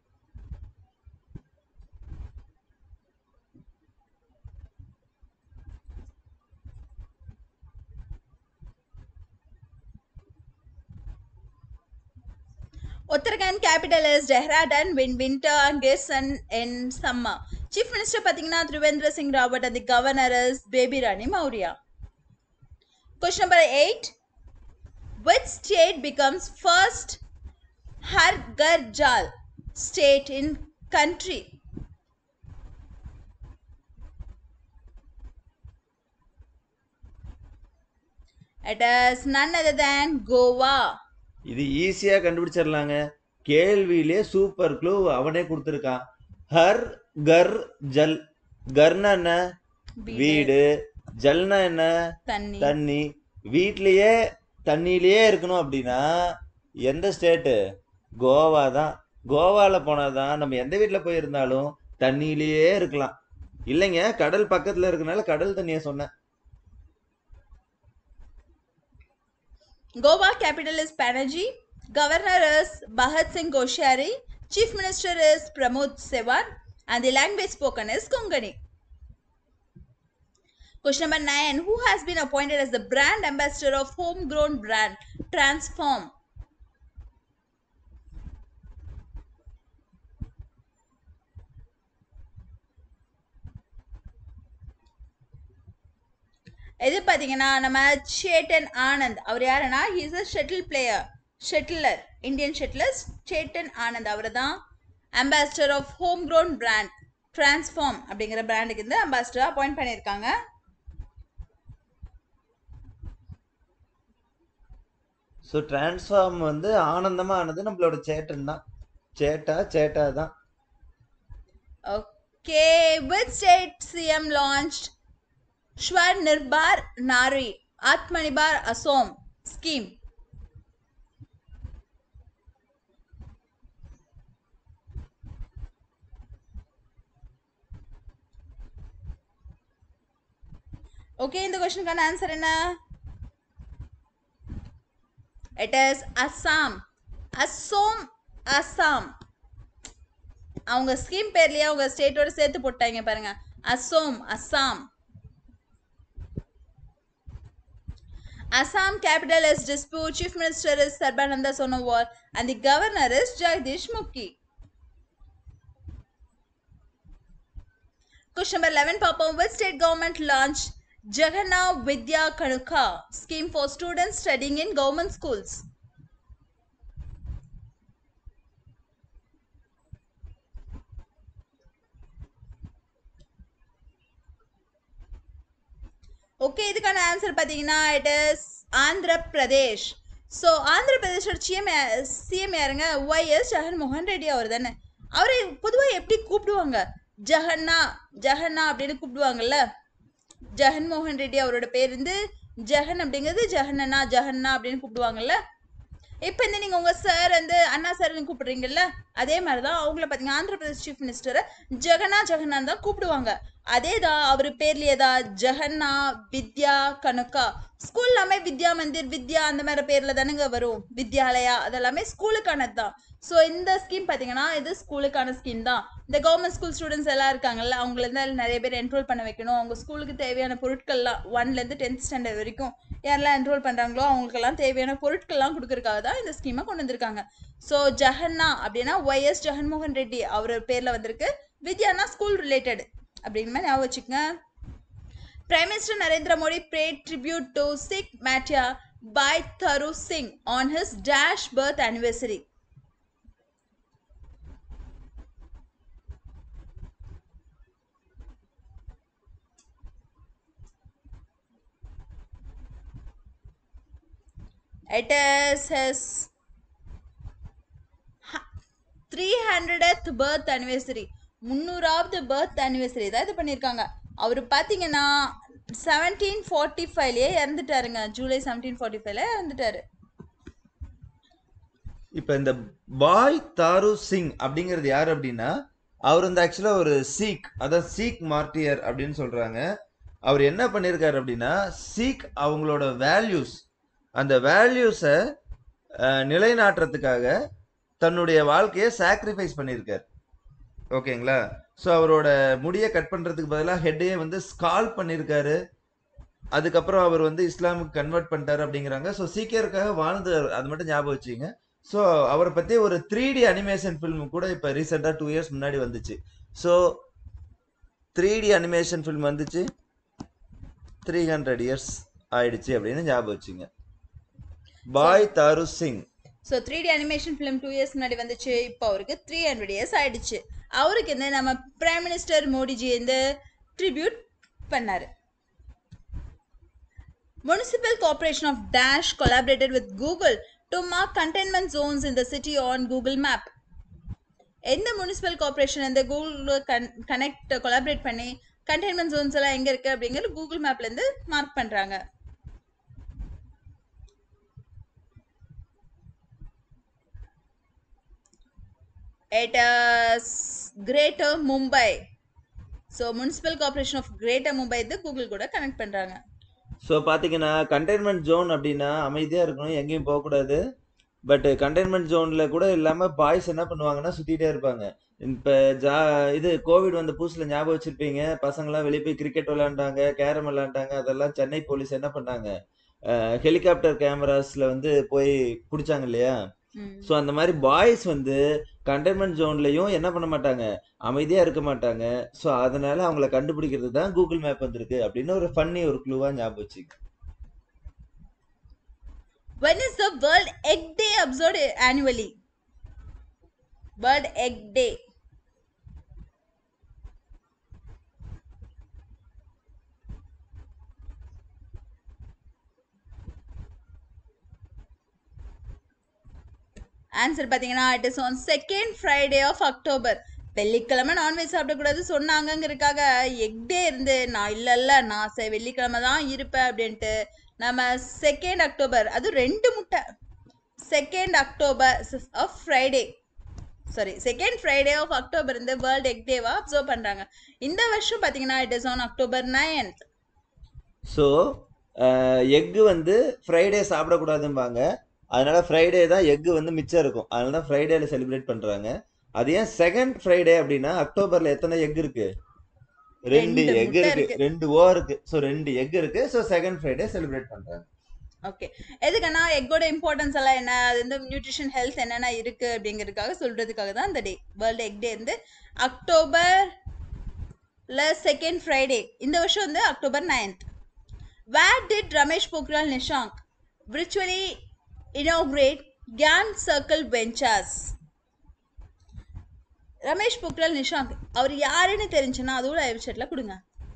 [SPEAKER 1] Uttarakhand capital is Dehradun win winter and Gairsain in summer chief minister பார்த்தீங்கன்னா Trivendra Singh Rawat and the governor is Baby Rani Maurya Question number eight. Which state becomes first Har Ghar Jal state in country? It is none other than Goa.
[SPEAKER 2] இது ஈஸியா கண்டுபிடிச்சிடலாங்க கேள்வியிலே super glue அவனே கொடுத்துருக்கான் her கர் ஜல் கர்னா என்ன வீடு ஜல்னா என்ன
[SPEAKER 1] தண்ணி
[SPEAKER 2] தண்ணி வீட்லயே தண்ணியிலேயே இருக்கணும் அப்படின்னா எந்த ஸ்டேட்டு கோவா தான் கோவாவில் போனாதான் நம்ம எந்த வீட்டில் போயிருந்தாலும் தண்ணியிலேயே இருக்கலாம் இல்லைங்க கடல் பக்கத்தில் இருக்கனால கடல் தண்ணியை சொன்னேன்
[SPEAKER 1] Goa capital is Panaji. Governor is Bhagat Singh Koshari. Chief Minister is Pramod Sewan. And the language spoken is Kongani. Question number 9. Who has been appointed as the brand ambassador of homegrown brand Transform? இது பார்த்தீங்கன்னா நம்ம Satan Anand அவர் யாருன்னா he's a shuttle player shuttler Indian shuttler Chetan Anand அவர் தான் ambassador of home grown brand transform அப்படிங்கிற பிராண்டுக்கு வந்து அம்பாசிடர் அப்பாயிண்ட் பண்ணியிருக்காங்க
[SPEAKER 2] ஸோ டிரான்ஸ்ஃபார்ம் வந்து ஆனந்தமாக ஆனது நம்மளோட சேட்டன் தான் சேட்டா சேட்டா தான்
[SPEAKER 1] okay with state CM launched Swanirbhar Nari Atmanirbhar Asom scheme okay இந்த கொஸ்டினுக்கான ஆன்சர் என்ன இட் இஸ் அஸ்ஸாம் அசோம் அஸ்ஸாம் அவங்க ஸ்கீம் பேர்லயே அவங்க ஸ்டேட்டோட சேர்த்து போட்டாங்க பாருங்க Asom Assam Assam capital is Dispur, Chief Minister is Sarbananda Sonowal, and the Governor is Jagdish Mukhi. Question number 11, Papa. Which state government launched Jagana Vidya Kanuka scheme for students studying in government schools. Okay இதுக்கான answer பார்த்தீங்கன்னா it is Andhra Pradesh so Andhra பிரதேஷோட CM CM யாருங்க YS Jaganmohan Reddy அவர் தானே அவரை பொதுவாக எப்படி கூப்பிடுவாங்க ஜெகன்னா ஜெகன்னா அப்படின்னு கூப்பிடுவாங்கல்ல ஜெகன்மோகன் ரெட்டி அவரோட பேர் வந்து ஜெகன் அப்படிங்கிறது ஜெகனண்ணா ஜெகன்னா அப்படின்னு கூப்பிடுவாங்கல்ல இப்போ இந்த நீங்கள் உங்கள் சார் வந்து அண்ணா சார்னு கூப்பிடுறீங்கல்ல அதே மாதிரி தான் அவங்கள பார்த்தீங்க ஆந்திர பிரதேஷ் சீஃப் மினிஸ்டரை ஜெகனா ஜெகனான்னு தான் கூப்பிடுவாங்க அதே தான் அவர் பேர்லயே தான் ஜெகன்னா வித்யா கனுக்கா ஸ்கூல் எல்லாமே வித்யா மந்திர் வித்யா அந்த மாதிரி பேர்ல தானுங்க வரும் வித்யாலயா அதெல்லாமே ஸ்கூலுக்கானது தான் ஸோ இந்த ஸ்கீம் பார்த்தீங்கன்னா இது ஸ்கூலுக்கான ஸ்கீம் தான் இந்த கவர்மெண்ட் ஸ்கூல் ஸ்டூடெண்ட்ஸ் எல்லாம் இருக்காங்கல்ல அவங்கள இருந்து நிறைய பேர் என்ரோல் பண்ண வைக்கணும் அவங்க ஸ்கூலுக்கு தேவையான பொருட்கள்லாம் ஒன்லேருந்து டென்த் ஸ்டாண்டர்ட் வரைக்கும் யாரெல்லாம் என்ரோல் பண்ணுறாங்களோ அவங்களுக்கெல்லாம் தேவையான பொருட்கள்லாம் கொடுக்கறதுக்காக தான் இந்த ஸ்கீமை கொண்டு வந்திருக்காங்க ஸோ ஜெகன்னா அப்படின்னா ஒய்எஸ் ஜெகன்மோகன் ரெட்டி அவர் பேரில் வந்திருக்கு வித்யானா ஸ்கூல் ரிலேட்டட் அப்படின்னு மாதிரி ஞாபகம் வச்சுக்கோங்க Prime Minister Narendra Modi paid tribute to Sikh martyr Bhai Tharu Singh on his dash birth anniversary. It is his 300th birth anniversary. முந்நூறாவது பர்த் அனிவர்சரி தான் இது பண்ணியிருக்காங்க அவர் பார்த்தீங்கன்னா செவன்டீன் ஃபார்ட்டி ஃபைவ்லேயே இறந்துட்டாருங்க ஜூலை செவன்டீன் ஃபார்ட்டி ஃபைவ்ல இறந்துட்டாரு
[SPEAKER 2] இப்போ இந்த பாய் தாரு சிங் அப்படிங்கிறது யார் அப்படின்னா அவர் வந்து ஆக்சுவலாக ஒரு சீக் அதாவது சீக் மார்டியர் அப்படின்னு சொல்றாங்க அவர் என்ன பண்ணியிருக்காரு அப்படின்னா சீக் அவங்களோட வேல்யூஸ் அந்த வேல்யூஸை நிலைநாட்டுறதுக்காக தன்னுடைய வாழ்க்கையை சாக்ரிஃபைஸ் பண்ணியிருக்காரு ஓகேங்களா ஸோ அவரோட முடியை கட் பண்ணுறதுக்கு பதிலாக ஹெட்டையே வந்து ஸ்கால் பண்ணியிருக்காரு அதுக்கப்புறம் அவர் வந்து இஸ்லாமுக்கு கன்வெர்ட் பண்ணிட்டாரு அப்படிங்கிறாங்க ஸோ சீக்கியருக்காக வாழ்ந்து அது மட்டும் ஞாபகம் வச்சுங்க ஸோ அவரை பற்றி ஒரு த்ரீ டி அனிமேஷன் ஃபில்ம் கூட இப்போ ரீசெண்டாக டூ இயர்ஸ் முன்னாடி வந்துச்சு so three D animation film வந்துச்சு த்ரீ ஹண்ட்ரட் இயர்ஸ் ஆயிடுச்சு அப்படின்னு ஞாபகம் வச்சுங்க Bhai Taru Singh
[SPEAKER 1] so three D animation film two years முன்னாடி வந்துச்சு இப்போ அவருக்கு த்ரீ ஹண்ட்ரட் இயர்ஸ் ஆயிடுச்சு அவருக்கு இந்த நம்ம பிரைம் மினிஸ்டர் மோடிஜி வந்து ட்ரிபியூட் பண்ணாரு Municipal Corporation of Dash collaborated with Google to mark containment zones in the city on Google Map. எந்த முனிசிபல் கார்பரேஷன் இந்த கூகுள் கன் கனெக்ட் கொலாபரேட் பண்ணி கண்டெய்ன்மெண்ட் ஜோன்ஸ் எல்லாம் எங்க இருக்கு அப்படிங்கிறது கூகுள் மேப்ல இருந்து மார்க் பண்றாங்க it is greater mumbai so municipal corporation of greater Mumbai இது கூகுள் கூட கனெக்ட் பண்றாங்க
[SPEAKER 2] ஸோ பார்த்தீங்கன்னா கண்டெய்ன்மெண்ட் ஜோன் அப்படின்னா அமைதியாக இருக்கணும் எங்கேயும் போகக்கூடாது பட் கண்டெய்ன்மெண்ட் ஜோனில் கூட இல்லாமல் பாய்ஸ் என்ன பண்ணுவாங்கன்னா சுற்றிட்டே இருப்பாங்க இப்போ ஜா இது கோவிட் வந்த புதுசில் ஞாபகம் வச்சுருப்பீங்க பசங்களாம் வெளியே போய் கிரிக்கெட் விளாண்டாங்க கேரம் விளாண்டாங்க அதெல்லாம் சென்னை போலீஸ் என்ன பண்ணாங்க ஹெலிகாப்டர் கேமராஸில் வந்து போய் பிடிச்சாங்க இல்லையா
[SPEAKER 1] ம்.
[SPEAKER 2] ஸோ அந்த மாதிரி பாய்ஸ் வந்து கண்டெய்ன்மெண்ட் ஜோன்லையும் என்ன பண்ண மாட்டாங்க அமைதியாக இருக்க மாட்டாங்க ஸோ அதனால அவங்கள கண்டுபிடிக்கிறது தான் கூகுள் மேப் வந்திருக்கு அப்படின்னு ஒரு ஃபன்னி ஒரு க்ளூவாக ஞாபகம் வச்சுக்க
[SPEAKER 1] When is the World Egg Day observed annually? World Egg Day. Answer பார்த்தீங்கன்னா it is on second Friday of October வெள்ளிக்கிழமை நான்வெஜ் சாப்பிடக்கூடாது சொன்னாங்கங்கிறதுக்காக எக் டே இருந்து நான் இல்லை இல்லை நான் சே வெள்ளிக்கிழமை தான் இருப்பேன் அப்படின்ட்டு நம்ம செகண்ட் அக்டோபர் அது ரெண்டு முட்டை second October of Friday sorry second Friday of October இந்த வேர்ல்ட் எக் டேவா அப்சர்வ் பண்ணுறாங்க இந்த வருஷம் பார்த்தீங்கன்னா it is on October ninth
[SPEAKER 2] so egg வந்து ஃப்ரைடே சாப்பிடக்கூடாதும்பாங்க அதனால ஃப்ரைடே தான் எக்கு வந்து மிச்சம் இருக்கும் அதனால தான் ஃப்ரைடேல செலிப்ரேட் பண்றாங்க அது ஏன் செகண்ட் ஃப்ரைடே அப்படின்னா அக்டோபர்ல எத்தனை எக் இருக்கு ரெண்டு
[SPEAKER 1] ரெண்டு
[SPEAKER 2] எக்
[SPEAKER 1] முட்டை
[SPEAKER 2] இருக்கு
[SPEAKER 1] இருக்கு.
[SPEAKER 2] ரெண்டு ஓ இருக்கு ஸோ ரெண்டு எக் இருக்கு ஸோ செகண்ட் ஃப்ரைடே செலிப்ரேட் பண்றாங்க
[SPEAKER 1] ஓகே எதுக்குன்னா எக்கோட இம்பார்ட்டன்ஸ் எல்லாம் என்ன அது வந்து நியூட்ரிஷன் ஹெல்த் என்னென்ன இருக்கு அப்படிங்கிறதுக்காக சொல்றதுக்காக தான் இந்த டே வேர்ல்டு எக் டே வந்து அக்டோபர்ல செகண்ட் ஃப்ரைடே இந்த வருஷம் வந்து October ninth Where did Ramesh Pokhriyal Nishank virtually inaugurate Gyan Circle Ventures? Ramesh Pokhriyal Nishank அவர் யாருன்னு தெரிஞ்சுன்னா அதோட வெப்சைட்ல கொடுங்க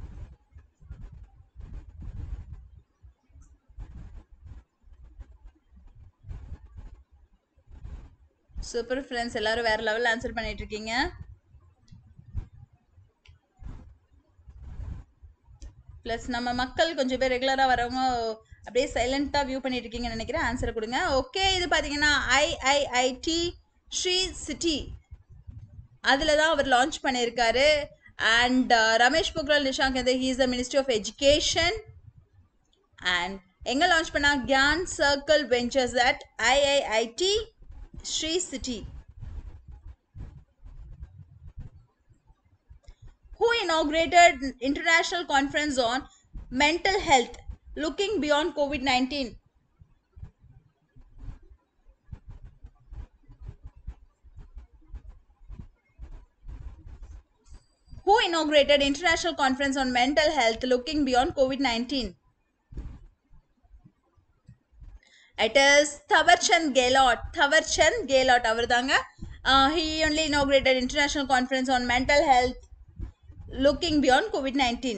[SPEAKER 1] சூப்பர் ஃப்ரெண்ட்ஸ் எல்லாரும் வேற லெவல் ஆன்சர் பண்ணிட்டு இருக்கீங்க ப்ளஸ் நம்ம மக்கள் கொஞ்சம் பேர் ரெகுலராக வரவங்க அப்படியே சைலண்ட்டாக வியூ பண்ணிட்டு இருக்கீங்கன்னு நினைக்கிறேன் ஆன்சர் கொடுங்க ஓகே இது பார்த்தீங்கன்னா ஐஐஐடி ஸ்ரீ சிட்டி அதில் தான் அவர் லான்ச் பண்ணியிருக்காரு அண்ட் ரமேஷ் பொக்ரால் நிஷாங்க் வந்து he is the ministry of education and எங்கே லான்ச் பண்ணா Gyan Circle Ventures at IIIT Sri City who inaugurated international conference on mental health looking beyond covid-19 who inaugurated international conference on mental health looking beyond covid-19 it is Thavarchand Gehlot. Thavarchand Gehlot அவர்தாங்க uh, he only inaugurated international conference on mental health looking beyond covid-19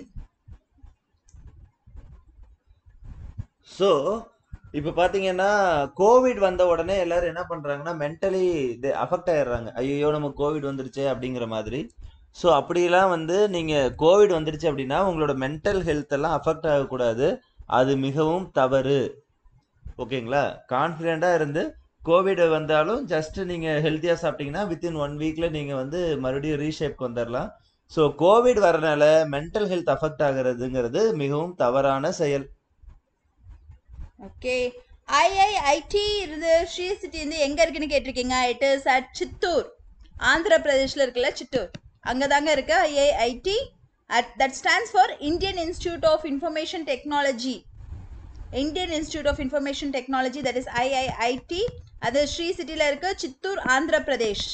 [SPEAKER 2] so இப்போ பார்த்தீங்கன்னா Covid வந்த உடனே எல்லாரும் என்ன பண்ணுறாங்கன்னா mentally affect ஆயிடுறாங்க ஐயோ நமக்கு கோவிட் வந்துருச்சே அப்படிங்கிற மாதிரி ஸோ அப்படிலாம் வந்து நீங்கள் கோவிட் வந்துருச்சு அப்படின்னா உங்களோட மென்டல் ஹெல்த் எல்லாம் அஃபெக்ட் ஆகக்கூடாது அது மிகவும் தவறு ஓகேங்களா கான்ஃபிடெண்ட்டாக இருந்து கோவிட் வந்தாலும் ஜஸ்ட் நீங்கள் ஹெல்த்தியாக சாப்பிட்டீங்கன்னா வித்தின் ஒன் வீக்கில் நீங்கள் வந்து மறுபடியும் ரீஷேப்க்கு வந்துடலாம் ஸோ கோவிட் வரனால மென்டல் ஹெல்த் அஃபெக்ட் ஆகிறதுங்கிறது மிகவும் தவறான செயல்
[SPEAKER 1] ஓகே ஐஐஐடி இருந்து ஸ்ரீ சிட்டி வந்து எங்க இருக்குன்னு கேட்டிருக்கீங்க it is at Chittoor Andhra பிரதேஷ்ல இருக்குல்ல சித்தூர் அங்க தாங்க இருக்கு IIIT at that stands for Indian institute of information technology Indian institute of information technology that is IIIT அது ஸ்ரீ சிட்டில இருக்கு Chittoor Andhra Pradesh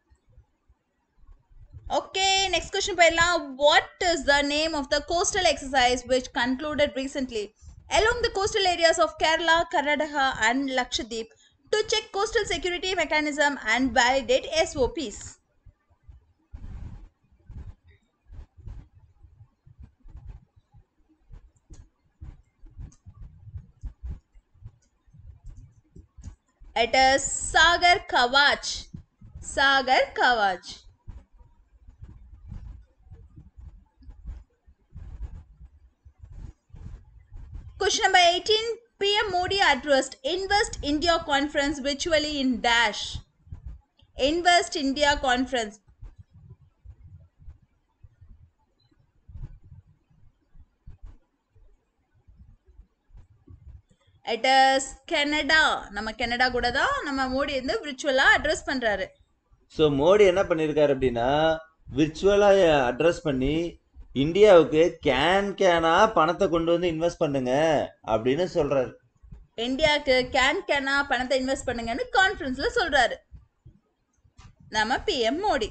[SPEAKER 1] okay next question போயிடலாம் what is the name of the coastal exercise which concluded recently along the coastal areas of Kerala, Karnataka, and Lakshadweep to check coastal security mechanism and validate SOPs. It is Sagar Kavach. Sagar Kavach. Question number 18 PM Modi addressed Invest India conference virtually in Dash. Invest India conference. It is Canada. நம்ம Canada கூட தான் நம்ம மோடி வந்து விர்ச்சுவலா address பண்றாரு
[SPEAKER 2] so Modi என்ன பண்ணியிருக்காரு அப்படின்னா விர்ச்சுவலாக அட்ரஸ் பண்ணி இந்தியாவுக்கு கேன் கேனா பணத்தை கொண்டு வந்து இன்வெஸ்ட் பண்ணுங்க அப்படின்னு சொல்றாரு
[SPEAKER 1] இந்தியாவுக்கு கேன் கேனா பணத்தை இன்வெஸ்ட் பண்ணுங்கன்னு கான்ஃபரன்ஸ்ல சொல்றாரு நம்ம PM Modi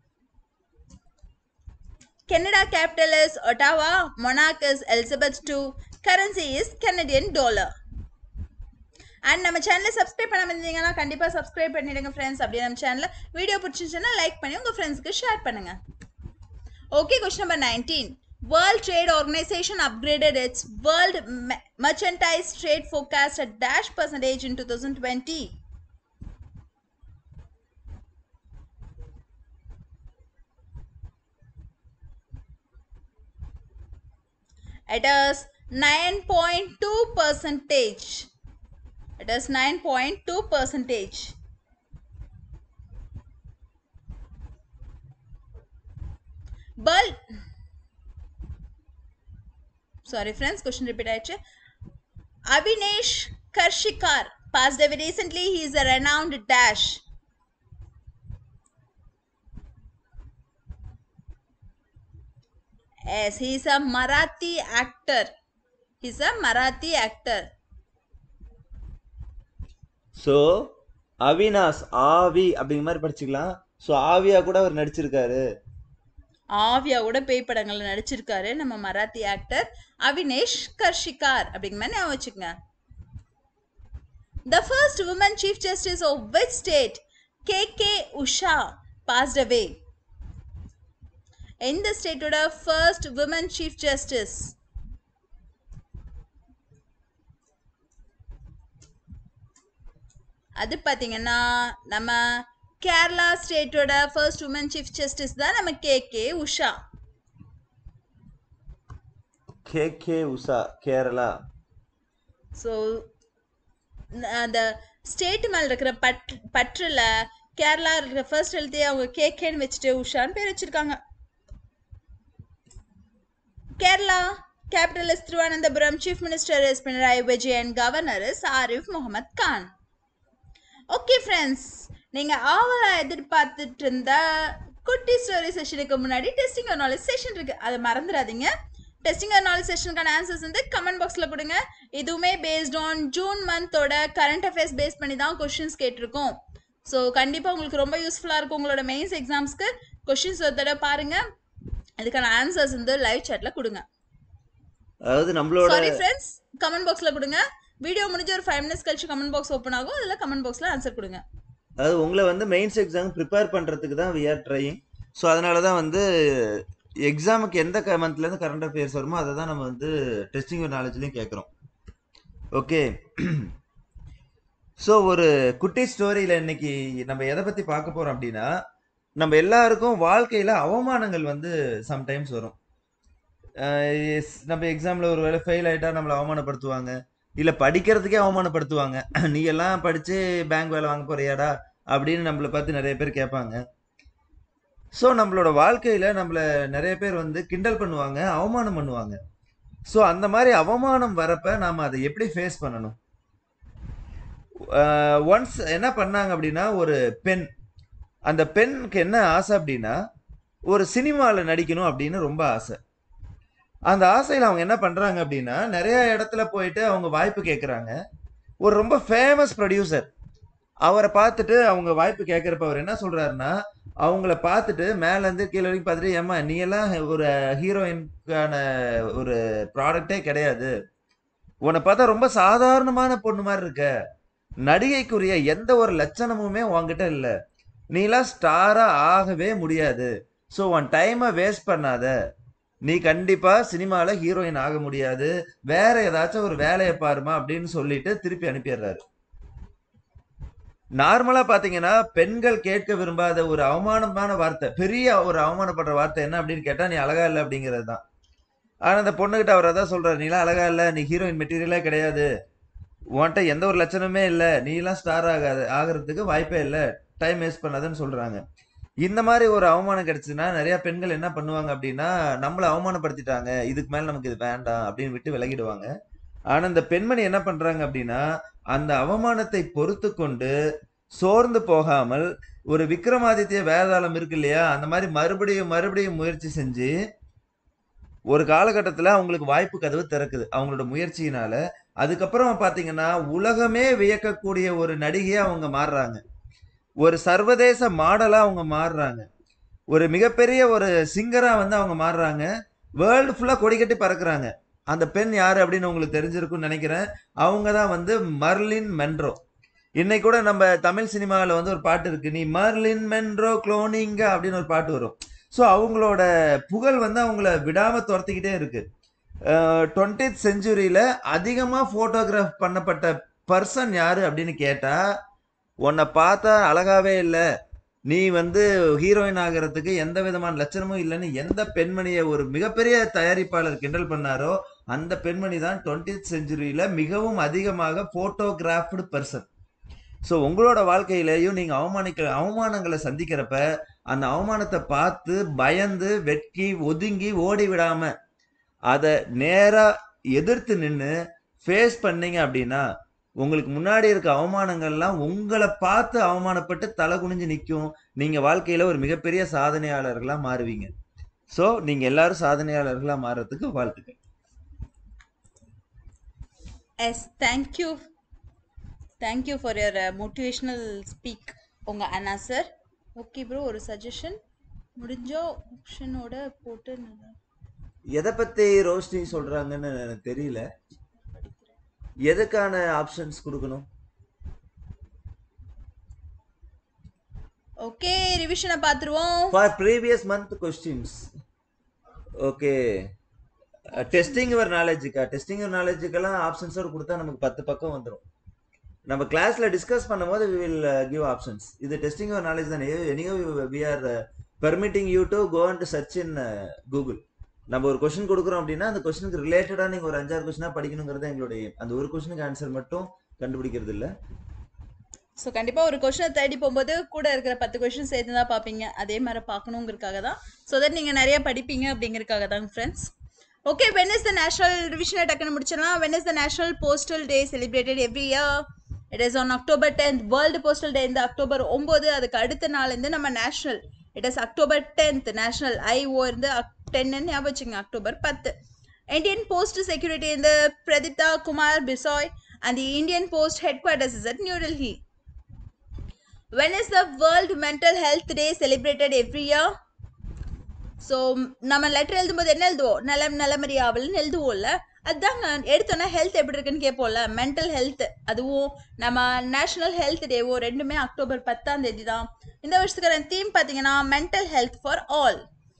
[SPEAKER 1] Canada capital is Ottawa மொனாக் is Elizabeth two currency is Canadian dollar and நம்ம சேனலை சப்ஸ்கிரைப் பண்ணாம இருந்தீங்கன்னா கண்டிப்பா சப்ஸ்கிரைப் பண்ணிடுங்க ஃப்ரெண்ட்ஸ் அப்படியே நம்ம சேனலை வீடியோ பிடிச்சிருந்துச்சுன்னா லைக் பண்ணி உங்க ஃப்ரெண்ட்ஸ்க்கு ஷேர் பண்ணுங்க Okay, question number 19. World Trade Organization upgraded its world me- merchandise trade forecast at dash percentage in 2020. It is 9.2 percentage. It is 9.2 percentage. But sorry friends, question repeat ஆயிடுச்சு Avinesh Karshikar passed away recently. He is a renowned dash. Yes, he is a Marathi actor. He is a Marathi actor.
[SPEAKER 2] So Avinash ஆவி அப்படிங்கிற மாதிரி படிச்சுக்கலாம் so ஆவியா கூட அவர் நடிச்சிருக்காரு
[SPEAKER 1] ஆவியாவோட பேய் படங்கள்ல நடிச்சிருக்காரு நம்ம மராத்தி ஆக்டர் அவினேஷ் கர்ஷிகார் அப்படிங்கிற மாதிரி ஞாபகம் வச்சுக்கோங்க The first woman chief justice of which state, K.K. Usha, passed away? In the state ஓட first woman chief justice. அது பார்த்தீங்கன்னா நம்ம கேரளா ஸ்டேட்டோட ஃபர்ஸ்ட் உமன் சீஃப் ஜஸ்டிஸ் தான் நம்ம K K Usha
[SPEAKER 2] K K Usha Kerala
[SPEAKER 1] so அந்த ஸ்டேட் மேல இருக்கிற பற்று பற்றுல கேரளா இருக்கிற ஃபர்ஸ்ட் எழுதி அவங்க கேகேன்னு வச்சுட்டு உஷான்னு பேர் வச்சிருக்காங்க Kerala capital is Thiruvananthapuram chief minister is Pinarayi Vijayan governor is Arif Mohammed Khan okay friends நீங்க ஆவலா எதிர்பார்த்துட்டு இருந்த குட்டி ஸ்டோரி செஷனுக்கு முன்னாடி டெஸ்டிங் நாலேஜ் செஷன் இருக்கு அதை மறந்துடாதீங்க டெஸ்டிங் நாலேஜ் செஷனுக்கான ஆன்சர்ஸ் வந்து கமெண்ட் பாக்ஸில் கொடுங்க இதுவுமே பேஸ்ட் ஆன் ஜூன் மந்தோட கரண்ட் அஃபேர்ஸ் பேஸ் பண்ணி தான் கொஷின்ஸ் கேட்டிருக்கோம் ஸோ கண்டிப்பாக உங்களுக்கு ரொம்ப யூஸ்ஃபுல்லாக இருக்கும் உங்களோட மெயின்ஸ் எக்ஸாம்ஸ்க்கு கொஷின்ஸ் ஒரு தடவை பாருங்க அதுக்கான ஆன்சர்ஸ் வந்து லைவ் சாட்டில் கொடுங்க
[SPEAKER 2] அதாவது நம்மளோட
[SPEAKER 1] சாரி ஃப்ரெண்ட்ஸ் கமெண்ட் பாக்ஸில் கொடுங்க வீடியோ முடிஞ்ச ஒரு ஃபைவ் மினிட்ஸ் கழிச்சு கமெண்ட் பாக்ஸ் ஓப்பன் ஆகும் அதில் கமெண்ட் பாக்ஸில் ஆன்சர் கொடுங்க
[SPEAKER 2] அதாவது உங்களை வந்து மெயின்ஸ் எக்ஸாம் ப்ரிப்பேர் பண்ணுறதுக்கு தான் வி ஆர் ட்ரையிங் ஸோ அதனால தான் வந்து எக்ஸாமுக்கு எந்த க மந்த்லேருந்து கரண்ட் அஃபேர்ஸ் வருமோ அதை தான் நம்ம வந்து டெஸ்டிங் நாலேஜ்லேயும் கேட்குறோம் ஓகே ஸோ ஒரு குட்டி ஸ்டோரியில் இன்னைக்கு நம்ம எதை பற்றி பார்க்க போகிறோம் அப்படின்னா நம்ம எல்லாருக்கும் வாழ்க்கையில் அவமானங்கள் வந்து சம்டைம்ஸ் வரும் அஹ் எஸ், நம்ம எக்ஸாமில் ஒரு வேளை ஃபெயில் ஆகிட்டா நம்மளை அவமானப்படுத்துவாங்க இல்லை படிக்கிறதுக்கே அவமானப்படுத்துவாங்க நீ எல்லாம் படித்து பேங்க் வேலை வாங்க போறியாடா அப்படின்னு நம்மளை பார்த்து நிறைய பேர் கேட்பாங்க ஸோ நம்மளோட வாழ்க்கையில் நம்மளை நிறைய பேர் வந்து கிண்டல் பண்ணுவாங்க அவமானம் பண்ணுவாங்க ஸோ அந்த மாதிரி அவமானம் வரப்ப நாம் அதை எப்படி ஃபேஸ் பண்ணணும் ஒன்ஸ் என்ன பண்ணாங்க அப்படின்னா ஒரு பெண் அந்த பெண்ணுக்கு என்ன ஆசை அப்படின்னா ஒரு சினிமாவில் நடிக்கணும் அப்படின்னு ரொம்ப ஆசை அந்த ஆசையில் அவங்க என்ன பண்ணுறாங்க அப்படின்னா நிறைய இடத்துல போயிட்டு அவங்க வாய்ப்பு கேட்குறாங்க ஒரு ரொம்ப ஃபேமஸ் ப்ரொடியூசர் அவரை பார்த்துட்டு அவங்க வாய்ப்பு கேட்குறப்ப அவர் என்ன சொல்கிறாருன்னா அவங்கள பார்த்துட்டு மேலேருந்து கீழே வரைக்கும் பார்த்துட்டு ஏம்மா நீ எல்லாம் ஒரு ஹீரோயின்கான ஒரு ப்ராடக்டே கிடையாது உன்னை பார்த்தா ரொம்ப சாதாரணமான பொண்ணு மாதிரி இருக்க நடிகைக்குரிய எந்த ஒரு லட்சணமுமே உன்கிட்ட இல்லை நீலாம் ஸ்டாராக ஆகவே முடியாது ஸோ உன் டைமை வேஸ்ட் பண்ணாத நீ கண்டிப்பா சினிமால ஹீரோயின் ஆக முடியாது வேற ஏதாச்சும் ஒரு வேலையை பாருமா அப்படின்னு சொல்லிட்டு திருப்பி அனுப்பிடுறாரு நார்மலா பாத்தீங்கன்னா பெண்கள் கேட்க விரும்பாத ஒரு அவமானமான வார்த்தை பெரிய ஒரு அவமானப்படுற வார்த்தை என்ன அப்படின்னு கேட்டா நீ அழகா இல்லை அப்படிங்கிறது தான் ஆனா அந்த பொண்ணுகிட்ட அவர் அதான் சொல்றாரு நீலாம் அழகா இல்லை நீ ஹீரோயின் மெட்டீரியலே கிடையாது உன்கிட்ட எந்த ஒரு லட்சணமே இல்லை நீலாம் ஸ்டார் ஆகாது ஆகிறதுக்கு வாய்ப்பே இல்லை டைம் வேஸ்ட் பண்ணாதுன்னு சொல்றாங்க இந்த மாதிரி ஒரு அவமானம் கிடைச்சுன்னா நிறைய பெண்கள் என்ன பண்ணுவாங்க அப்படின்னா நம்மளை அவமானப்படுத்திட்டாங்க இதுக்கு மேல நமக்கு இது வேண்டாம் அப்படின்னு விட்டு விலகிடுவாங்க ஆனா இந்த பெண்மணி என்ன பண்றாங்க அப்படின்னா அந்த அவமானத்தை பொறுத்து கொண்டு சோர்ந்து போகாமல் ஒரு விக்ரமாதித்ய வேதாளம் இருக்கு இல்லையா அந்த மாதிரி மறுபடியும் மறுபடியும் முயற்சி செஞ்சு ஒரு காலகட்டத்தில் அவங்களுக்கு வாய்ப்பு கதவு திறக்குது அவங்களோட முயற்சியினால அதுக்கப்புறம் பார்த்தீங்கன்னா உலகமே வியக்கக்கூடிய ஒரு நடிகையா அவங்க மாறுறாங்க ஒரு சர்வதேச மாடலா அவங்க மாறுறாங்க ஒரு மிகப்பெரிய ஒரு சிங்கரா வந்து அவங்க மாறுறாங்க வேர்ல்டு ஃபுல்லா கொடி கட்டி பறக்குறாங்க அந்த பெண் யாரு அப்படின்னு உங்களுக்கு தெரிஞ்சிருக்கும்னு நினைக்கிறேன் அவங்க தான் வந்து மர்லின் மென்ரோ இன்னைக்கு கூட நம்ம தமிழ் சினிமாவில் வந்து ஒரு பாட்டு இருக்கு நீ மர்லின் மென்ரோ குளோனிங்க அப்படின்னு ஒரு பாட்டு வரும் ஸோ அவங்களோட புகழ் வந்து அவங்கள விடாம துரத்திக்கிட்டே இருக்கு டுவெண்ட்டி செஞ்சுரியில அதிகமாக ஃபோட்டோகிராஃப் பண்ணப்பட்ட பர்சன் யாரு அப்படின்னு கேட்டா உன்னை பார்த்தா அழகாவே இல்லை நீ வந்து ஹீரோயின் ஆகிறதுக்கு எந்த விதமான லட்சணமும் இல்லைன்னு எந்த பெண்மணியை ஒரு மிகப்பெரிய தயாரிப்பாளர் கிண்டல் பண்ணாரோ அந்த பெண்மணி தான் டுவெண்ட்டி செஞ்சுரியில மிகவும் அதிகமாக போட்டோகிராஃப்டு பர்சன் ஸோ உங்களோட வாழ்க்கையிலையும் நீங்கள் அவமானிக்க அவமானங்களை சந்திக்கிறப்ப அந்த அவமானத்தை பார்த்து பயந்து வெட்கி ஒதுங்கி ஓடி விடாம அதை நேராக எதிர்த்து நின்று ஃபேஸ் பண்ணீங்க அப்படின்னா உங்களுக்கு முன்னாடி இருக்க அவமானங்கள்லாம் உங்களை பார்த்து அவமானப்பட்டு தலை குனிஞ்சு நிற்கும் நீங்கள் வாழ்க்கையில் ஒரு மிகப்பெரிய சாதனையாளர்களாக மாறுவீங்க ஸோ நீங்கள் எல்லாரும் சாதனையாளர்களாக மாறுறதுக்கு வாழ்த்துக்கள்
[SPEAKER 1] yes thank you thank you for your motivational speak உங்கள் அண்ணா சார் ஓகே ப்ரோ ஒரு சஜஷன் முடிஞ்சோ ஆப்ஷனோட போட்டு நான்
[SPEAKER 2] எதை பத்தி ரோஷினி சொல்றாங்கன்னு எனக்கு தெரியல எதுக்கான ஆப்ஷன்ஸ் கொடுக்கணும்
[SPEAKER 1] ஓகே ரிவிஷனை பார்த்துருவோம்
[SPEAKER 2] for previous month questions okay testing your நாலேஜுக்கா டெஸ்டிங் யுவர் நாலேஜுக்கெல்லாம் ஆப்ஷன்ஸோடு கொடுத்தா நமக்கு பத்து பக்கம் வந்துடும் நம்ம கிளாஸ்ல டிஸ்கஸ் பண்ணும்போது வி வில் கிவ் ஆப்ஷன்ஸ் இது டெஸ்டிங் யுவர் நாலேஜ் தானே anyhow we are permitting you to go and search in Google நம்ம ஒரு கொஸ்டின் கொடுக்குறோம் அப்படின்னா அந்த கொஸ்டினுக்கு ரிலேட்டடா நீங்க ஒரு அஞ்சாறு கொஸ்டினா படிக்கணுங்கிறது எங்களுடைய aim. அந்த ஒரு கொஸ்டினுக்கு ஆன்சர் மட்டும் கண்டுபிடிக்கிறது இல்ல
[SPEAKER 1] ஸோ கண்டிப்பாக ஒரு கொஷினை தேடி போகும்போது கூட இருக்கிற பத்து கொஷின் சேர்த்து தான் பார்ப்பீங்க அதே மாதிரி பார்க்கணுங்கிறதுக்காக தான் ஸோ தட் நீங்கள் நிறைய படிப்பீங்க அப்படிங்கிறதுக்காக தான் friends okay when is the national ரிவிஷனை டக்குன்னு முடிச்சிடலாம் when is the national postal day celebrated every year it is on October tenth world postal day இந்த அக்டோபர் ஒம்பது அதுக்கு அடுத்த நாள் இருந்து நம்ம national it is October tenth national ஐஓ இருந்து டென்னு ஞாபகம் வச்சுங்க அக்டோபர் பத்து இந்தியன் போஸ்ட் செக்யூரிட்டி இந்த Pradipta Kumar Bisoi and the Indian post headquarters is at new Delhi when is the world mental health day celebrated every year so நம்ம லெட்டர் எழுதும்போது என்ன எழுதுவோம் நலம் நலமறியாவல்னு எழுதுவோம்ல அதுதாங்க எடுத்தோன்னா ஹெல்த் எப்படி இருக்குன்னு கேட்போம்ல மென்டல் ஹெல்த் அதுவும் நம்ம நேஷனல் ஹெல்த் டேவோ ரெண்டுமே அக்டோபர் பத்தாம் தேதி தான் இந்த வருஷத்துக்கான தீம் பார்த்தீங்கன்னா mental health for all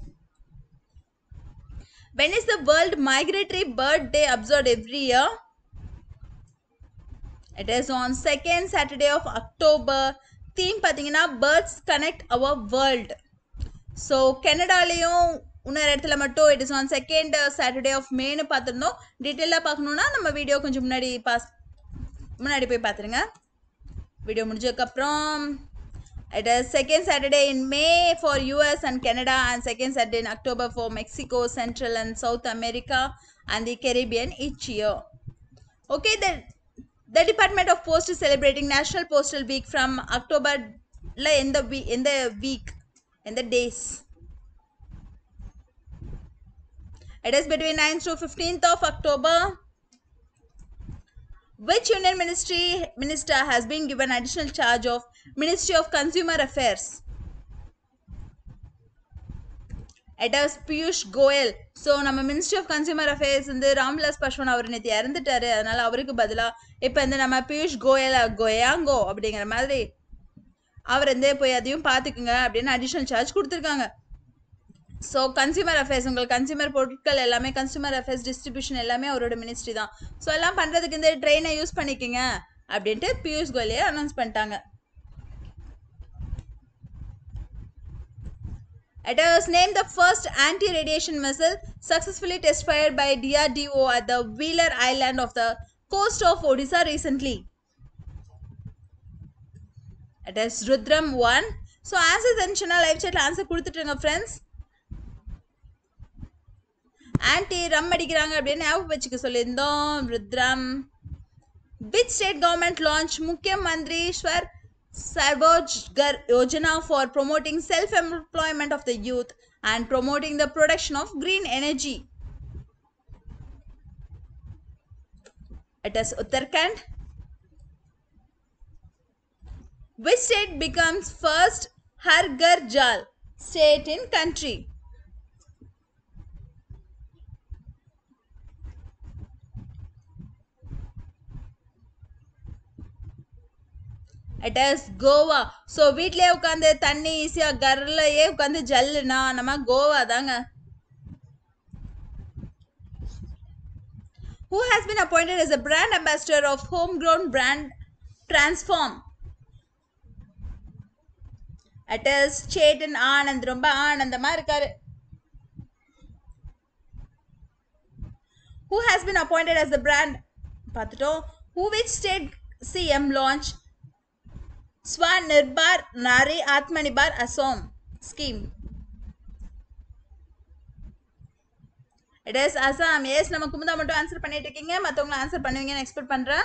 [SPEAKER 1] when is the world migratory bird day observed every year it is on second saturday of october theme பார்த்தீங்கன்னா birds connect our world so கனடாலேயும் இன்னொரு இடத்துல மட்டும் it is on second Saturday of மேனு பார்த்துருந்தோம் டீட்டெயிலாக பார்க்கணுன்னா நம்ம வீடியோ கொஞ்சம் முன்னாடி பாஸ் முன்னாடி போய் பார்த்துருங்க வீடியோ முடிஞ்சதுக்கப்புறம் it is second Saturday in May for US and Canada and second Saturday in October for Mexico central and south America and the Caribbean each year okay the the department of post is celebrating national postal week from october la in the week in the week in the days it is between 9th to 15th of october which union ministry minister has been given additional charge of ministry of consumer affairs it is Piyush Goyal so நம்ம ministry of consumer affairs வந்து ராம்விலாஸ் பாஸ்வான் அவர் நேற்று இறந்துட்டாரு அதனால அவருக்கு பதிலாக இப்போ வந்து நம்ம பியூஷ் கோயல் கோயாங்கோ அப்படிங்கிற மாதிரி அவர் வந்து போய் அதையும் பார்த்துக்குங்க அப்படின்னு அடிஷ்னல் சார்ஜ் கொடுத்துருக்காங்க ஸோ கன்சியூமர் அஃபேர்ஸ் உங்களுக்கு கன்சியூமர் பொருட்கள் எல்லாமே கன்சியூமர் அஃபேர்ஸ் டிஸ்ட்ரிபியூஷன் எல்லாமே அவரோட மினிஸ்ட்ரி தான் ஸோ எல்லாம் பண்ணுறதுக்கு இந்த ட்ரெயினை யூஸ் பண்ணிக்கங்க அப்படின்ட்டு பியூஷ் கோயலே அனௌன்ஸ் பண்ணிட்டாங்க It was named the first anti-radiation missile successfully test fired by DRDO at the Wheeler Island of the coast of Odisha recently. It is Rudram 1. So answer tension live chat answer கொடுத்துட்டுருங்க friends. Aunty rum அடிக்கிறாங்க அப்படின்னு ஞாபகம் வச்சுக்க சொல்லியிருந்தோம் Rudram which state government launch முக்கியமந்திரீஸ்வர் Sarvojgar Yojana for promoting self-employment of the youth and promoting the production of green energy. It is Uttarakhand. Which state becomes first Har Ghar Jal state in country? It is Goa so வீட்லயே உட்காந்து தண்ணி ஈஸியாக கர்லையே உட்காந்து ஜல்லுனா நம்ம கோவா தாங்க Who has been appointed as a brand ambassador of homegrown brand Transform? It is Chetan Anand ரொம்ப ஆனந்தமா இருக்காரு Who has been appointed as the brand பார்த்துட்டோம் Who which state CM launch Swanirbar Nari Atmanibar Assam scheme. It is Assam. Yes, நம்ம குமுதா மட்டும் answer பண்ணிட்டு இருக்கீங்க மற்றவங்களும் answer பண்ணுவீங்கன்னு எக்ஸ்பெக்ட் பண்ணுறேன்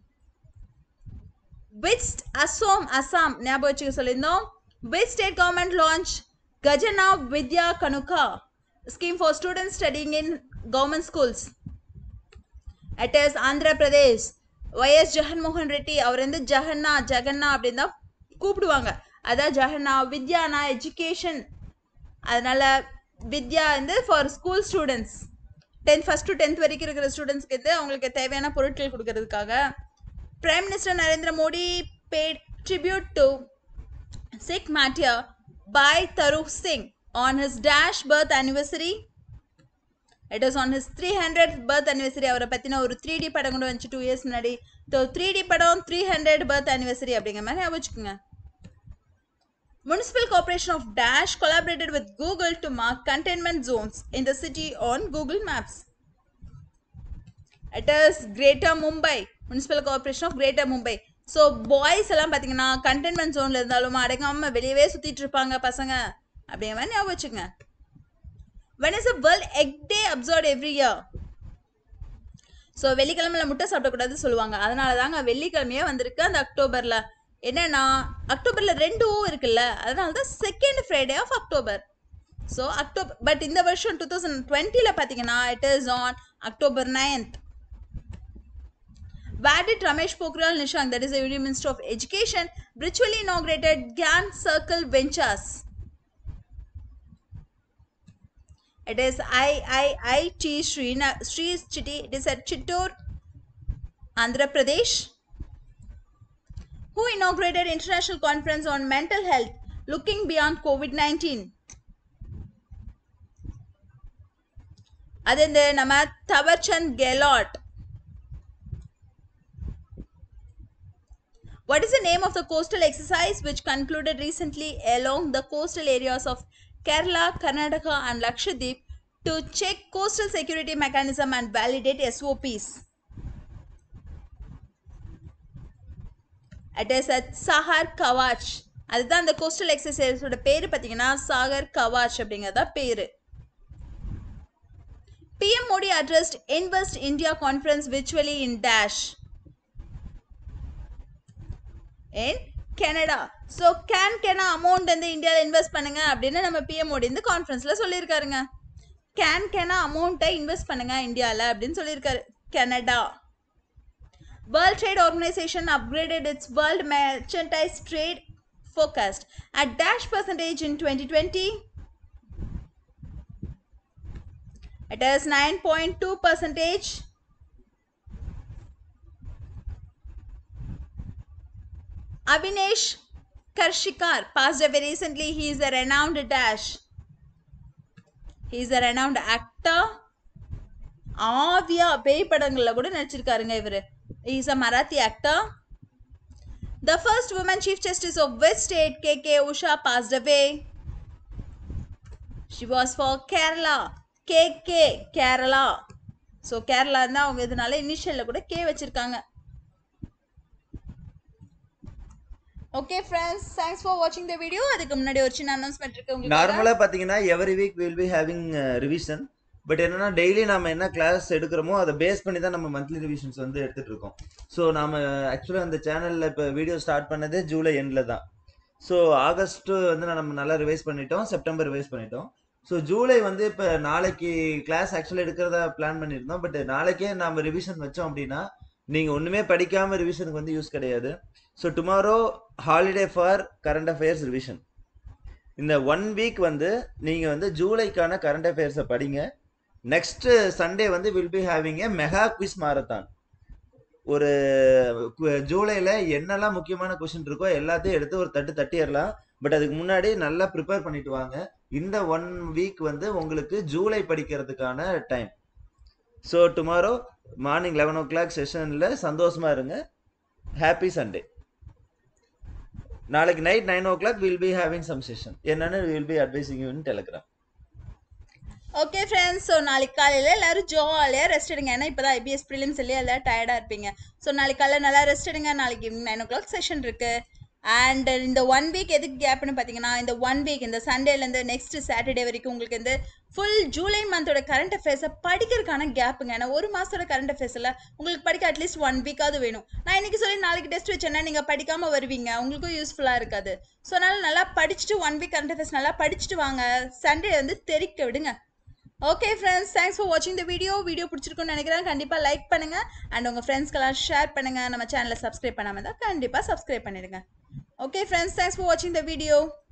[SPEAKER 1] விச் அசோம் அசாம் ஞாபகம் வச்சுக்க சொல்லியிருந்தோம் விச் ஸ்டேட் கவர்மெண்ட் லான்ச் கஜனா Vidya Kanuka scheme for students studying in government schools it is Andhra Pradesh YS Jaganmohan Reddy அவர் வந்து ஜெகன்னா ஜெகன்னா அப்படின்னு தான் கூப்பிடுவாங்க அதான் ஜெகன்னா வித்யானா எஜுகேஷன் அதனால வித்யா வந்து for school students tenth first to tenth வரைக்கும் இருக்கிற ஸ்டூடெண்ட்ஸ்க்கு வந்து அவங்களுக்கு தேவையான பொருட்கள் கொடுக்கறதுக்காக prime minister Narendra Modi paid tribute to Sikh martyr Bhai Taru Singh on his dash birth anniversary. It is on his 300th birth anniversary அவரை பற்றின ஒரு த்ரீ டி படம் கூட வந்துச்சு டூ இயர்ஸ் முன்னாடி ஸோ த்ரீ டி படம் த்ரீ ஹண்ட்ரட் பர்த் anniversary அப்படிங்கிற மாதிரி ஞாபகம் வச்சுக்கோங்க Municipal Corporation of Dash collaborated with Google to mark containment zones in the city on Google Maps. It is Greater Mumbai, Municipal Corporation of Greater Mumbai. So boys எல்லாம் பார்த்தீங்கன்னா containment ஜோனில் இருந்தாலும் அடங்காமல் வெளியவே சுற்றிட்டு இருப்பாங்க பசங்க அப்படிங்கிற மாதிரி ஞாபகம் வச்சுங்க when is a world egg day observe every year so வெள்ளிக்கிழமையில முட்டை சாப்பிடக்கூடாதுன்னு சொல்லுவாங்க அதனால தாங்க வெள்ளிக்கிழமையே வந்திருக்கு அந்த அக்டோபரில் என்னன்னா அக்டோபரில் ரெண்டும் இருக்குல்ல அதனால தான் second Friday of October so October but இந்த வருஷம் டூ தௌசண்ட் டுவெண்ட்டியில் பார்த்தீங்கன்னா it is on October ninth Where did Ramesh Pokhriyal Nishank, that is the Union Minister of Education, virtually inaugurated GAN Circle Ventures? It is IIIT Sri, Sri Chitty, it is at Chittoor, Andhra Pradesh. Who inaugurated International Conference on Mental Health Looking Beyond COVID-19? அது இந்த நம்ம Thawarchand Gehlot What is the name of the coastal exercise which concluded recently along the coastal areas of Kerala, Karnataka, and Lakshadweep to check coastal security mechanism and validate SOPs? It is at Sahar Kawach. அதுதான் அந்த coastal எக்ஸசைஸோட பேர் பார்த்தீங்கன்னா சாகர் கவாச் அப்படிங்கிறதா பேர் PM Modi addressed invest India conference virtually in dash in Canada so கேன் கேனா amount வந்து இந்தியாவில் இன்வெஸ்ட் பண்ணுங்க அப்படின்னு நம்ம பிஎம் மோடி இந்த கான்ஃபரன்ஸில் சொல்லியிருக்காருங்க கேன் கேனா அமௌண்ட்டை இன்வெஸ்ட் பண்ணுங்க இந்தியாவில் அப்படின்னு சொல்லியிருக்காரு Canada world trade organisation upgraded its world merchandise trade forecast at dash percentage in twenty twenty It is 9.2 percentage. Avinesh Karshikar passed away recently. He is a renowned dash. He is a renowned actor. ஆவியா பேய் படங்கள்ல கூட நடிச்சிருக்காருங்க இவரு is a Marathi actor the first woman chief justice of west state K K Usha passed away she was for Kerala K K Kerala so Kerala இருந்தால் அவங்க இதனால இனிஷியலில் கூட கே வச்சிருக்காங்க ஓகே ஃப்ரெண்ட்ஸ் தேங்க்ஸ் ஃபார் வாட்சிங் த வீடியோ அதுக்கு முன்னாடி ஒரு சின்ன அனௌன்ஸ்மெண்ட் இருக்கு உங்களுக்கு
[SPEAKER 2] நார்மலாக பார்த்தீங்கன்னா every week will be having revision but என்னன்னா டெய்லி நம்ம என்ன கிளாஸ் எடுக்கிறோமோ அதை பேஸ் பண்ணி தான் நம்ம மந்த்லி ரிவிஷன்ஸ் வந்து எடுத்துட்டு இருக்கோம் ஸோ நாம ஆக்சுவலாக அந்த சேனலில் இப்போ வீடியோ ஸ்டார்ட் பண்ணதே ஜூலை எண்டில் தான் ஸோ ஆகஸ்ட் வந்து நம்ம நல்லா ரிவைஸ் பண்ணிட்டோம் செப்டம்பர் ரிவைஸ் பண்ணிட்டோம் ஸோ ஜூலை வந்து இப்போ நாளைக்கு கிளாஸ் ஆக்சுவலாக எடுக்கிறதா பிளான் பண்ணியிருந்தோம் பட் நாளைக்கே நம்ம ரிவிஷன் வச்சோம் அப்படின்னா நீங்கள் ஒன்றுமே படிக்காமல் ரிவிஷனுக்கு வந்து யூஸ் கிடையாது so tomorrow holiday for current affairs revision இந்த ஒன் வீக் வந்து நீங்கள் வந்து ஜூலைக்கான கரண்ட் அஃபேர்ஸை படிங்க நெக்ஸ்ட் சண்டே வந்து will be having a mega quiz marathon ஒரு கு- ஜூலைல என்னெல்லாம் முக்கியமான கொஷின் இருக்கோ எல்லாத்தையும் எடுத்து ஒரு தட்டு தட்டிடலாம் பட் அதுக்கு முன்னாடி நல்லா ப்ரிப்பேர் பண்ணிட்டு வாங்க இந்த ஒன் வீக் வந்து உங்களுக்கு ஜூலை படிக்கிறதுக்கான time so tomorrow morning eleven o'clock செஷனில் சந்தோஷமா இருங்க ஹாப்பி சண்டே நாளைக்கு night nine o'clock will be having some session என்னன்னு will be advising you in Telegram
[SPEAKER 1] okay friends so நாளைக்கு காலையில் எல்லாரும் ஜாலியாக ரெஸ்ட் எடுங்க ஏன்னா இப்போ தான் ஐபிஎஸ் ப்ரிலிம்ஸ் இல்லையா எல்லாம் டயர்டாக இருப்பீங்க ஸோ நாளைக்கு காலையில் நல்லா ரெஸ்ட் எடுங்க நாளைக்கு நைன் ஓ கிளாக் செஷன் இருக்குது அண்ட் இந்த ஒன் வீக் எதுக்கு கேப்னு பார்த்தீங்கன்னா இந்த ஒன் வீக் இந்த சண்டேலேருந்து நெக்ஸ்ட் சாட்டர்டே வரைக்கும் உங்களுக்கு வந்து ஃபுல் ஜூலை மந்தோட கரண்ட் அஃபேர்ஸை படிக்கிறதுக்கான கேப்புங்க ஏன்னா ஒரு மாதத்தோட கரண்ட் அஃபேர்ஸில் உங்களுக்கு படிக்க அட்லீஸ்ட் ஒன் வீக்காவது வேணும் நான் இன்னைக்கு சொல்லி நாளைக்கு டெஸ்ட் வச்சேன்னா நீங்கள் படிக்காமல் வருவீங்க உங்களுக்கும் யூஸ்ஃபுல்லாக இருக்காது ஸோ அதனால் நல்லா படிச்சுட்டு ஒன் வீக் கரண்ட் அஃபேர்ஸ் நல்லா படிச்சுட்டு வாங்க சண்டே வந்து தெரிக்க விடுங்க ஓகே ஃப்ரெண்ட்ஸ் தேங்க்ஸ் ஃபார் வாட்சிங் த வீடியோ வீடியோ பிடிச்சிருக்குன்னு நினைக்கிறேன் கண்டிப்பாக லைக் பண்ணுங்க அண்ட் உங்கள் ஃப்ரெண்ட்ஸ்க்கெல்லாம் ஷேர் பண்ணுங்க நம்ம சேனலை சப்ஸ்கிரைப் பண்ணாமல் இருந்தால் கண்டிப்பாக சப்ஸ்கிரைப் பண்ணிடுங்க ஓகே ஃப்ரெண்ட்ஸ் தேங்க்ஸ் ஃபார் வாட்சிங் த வீடியோ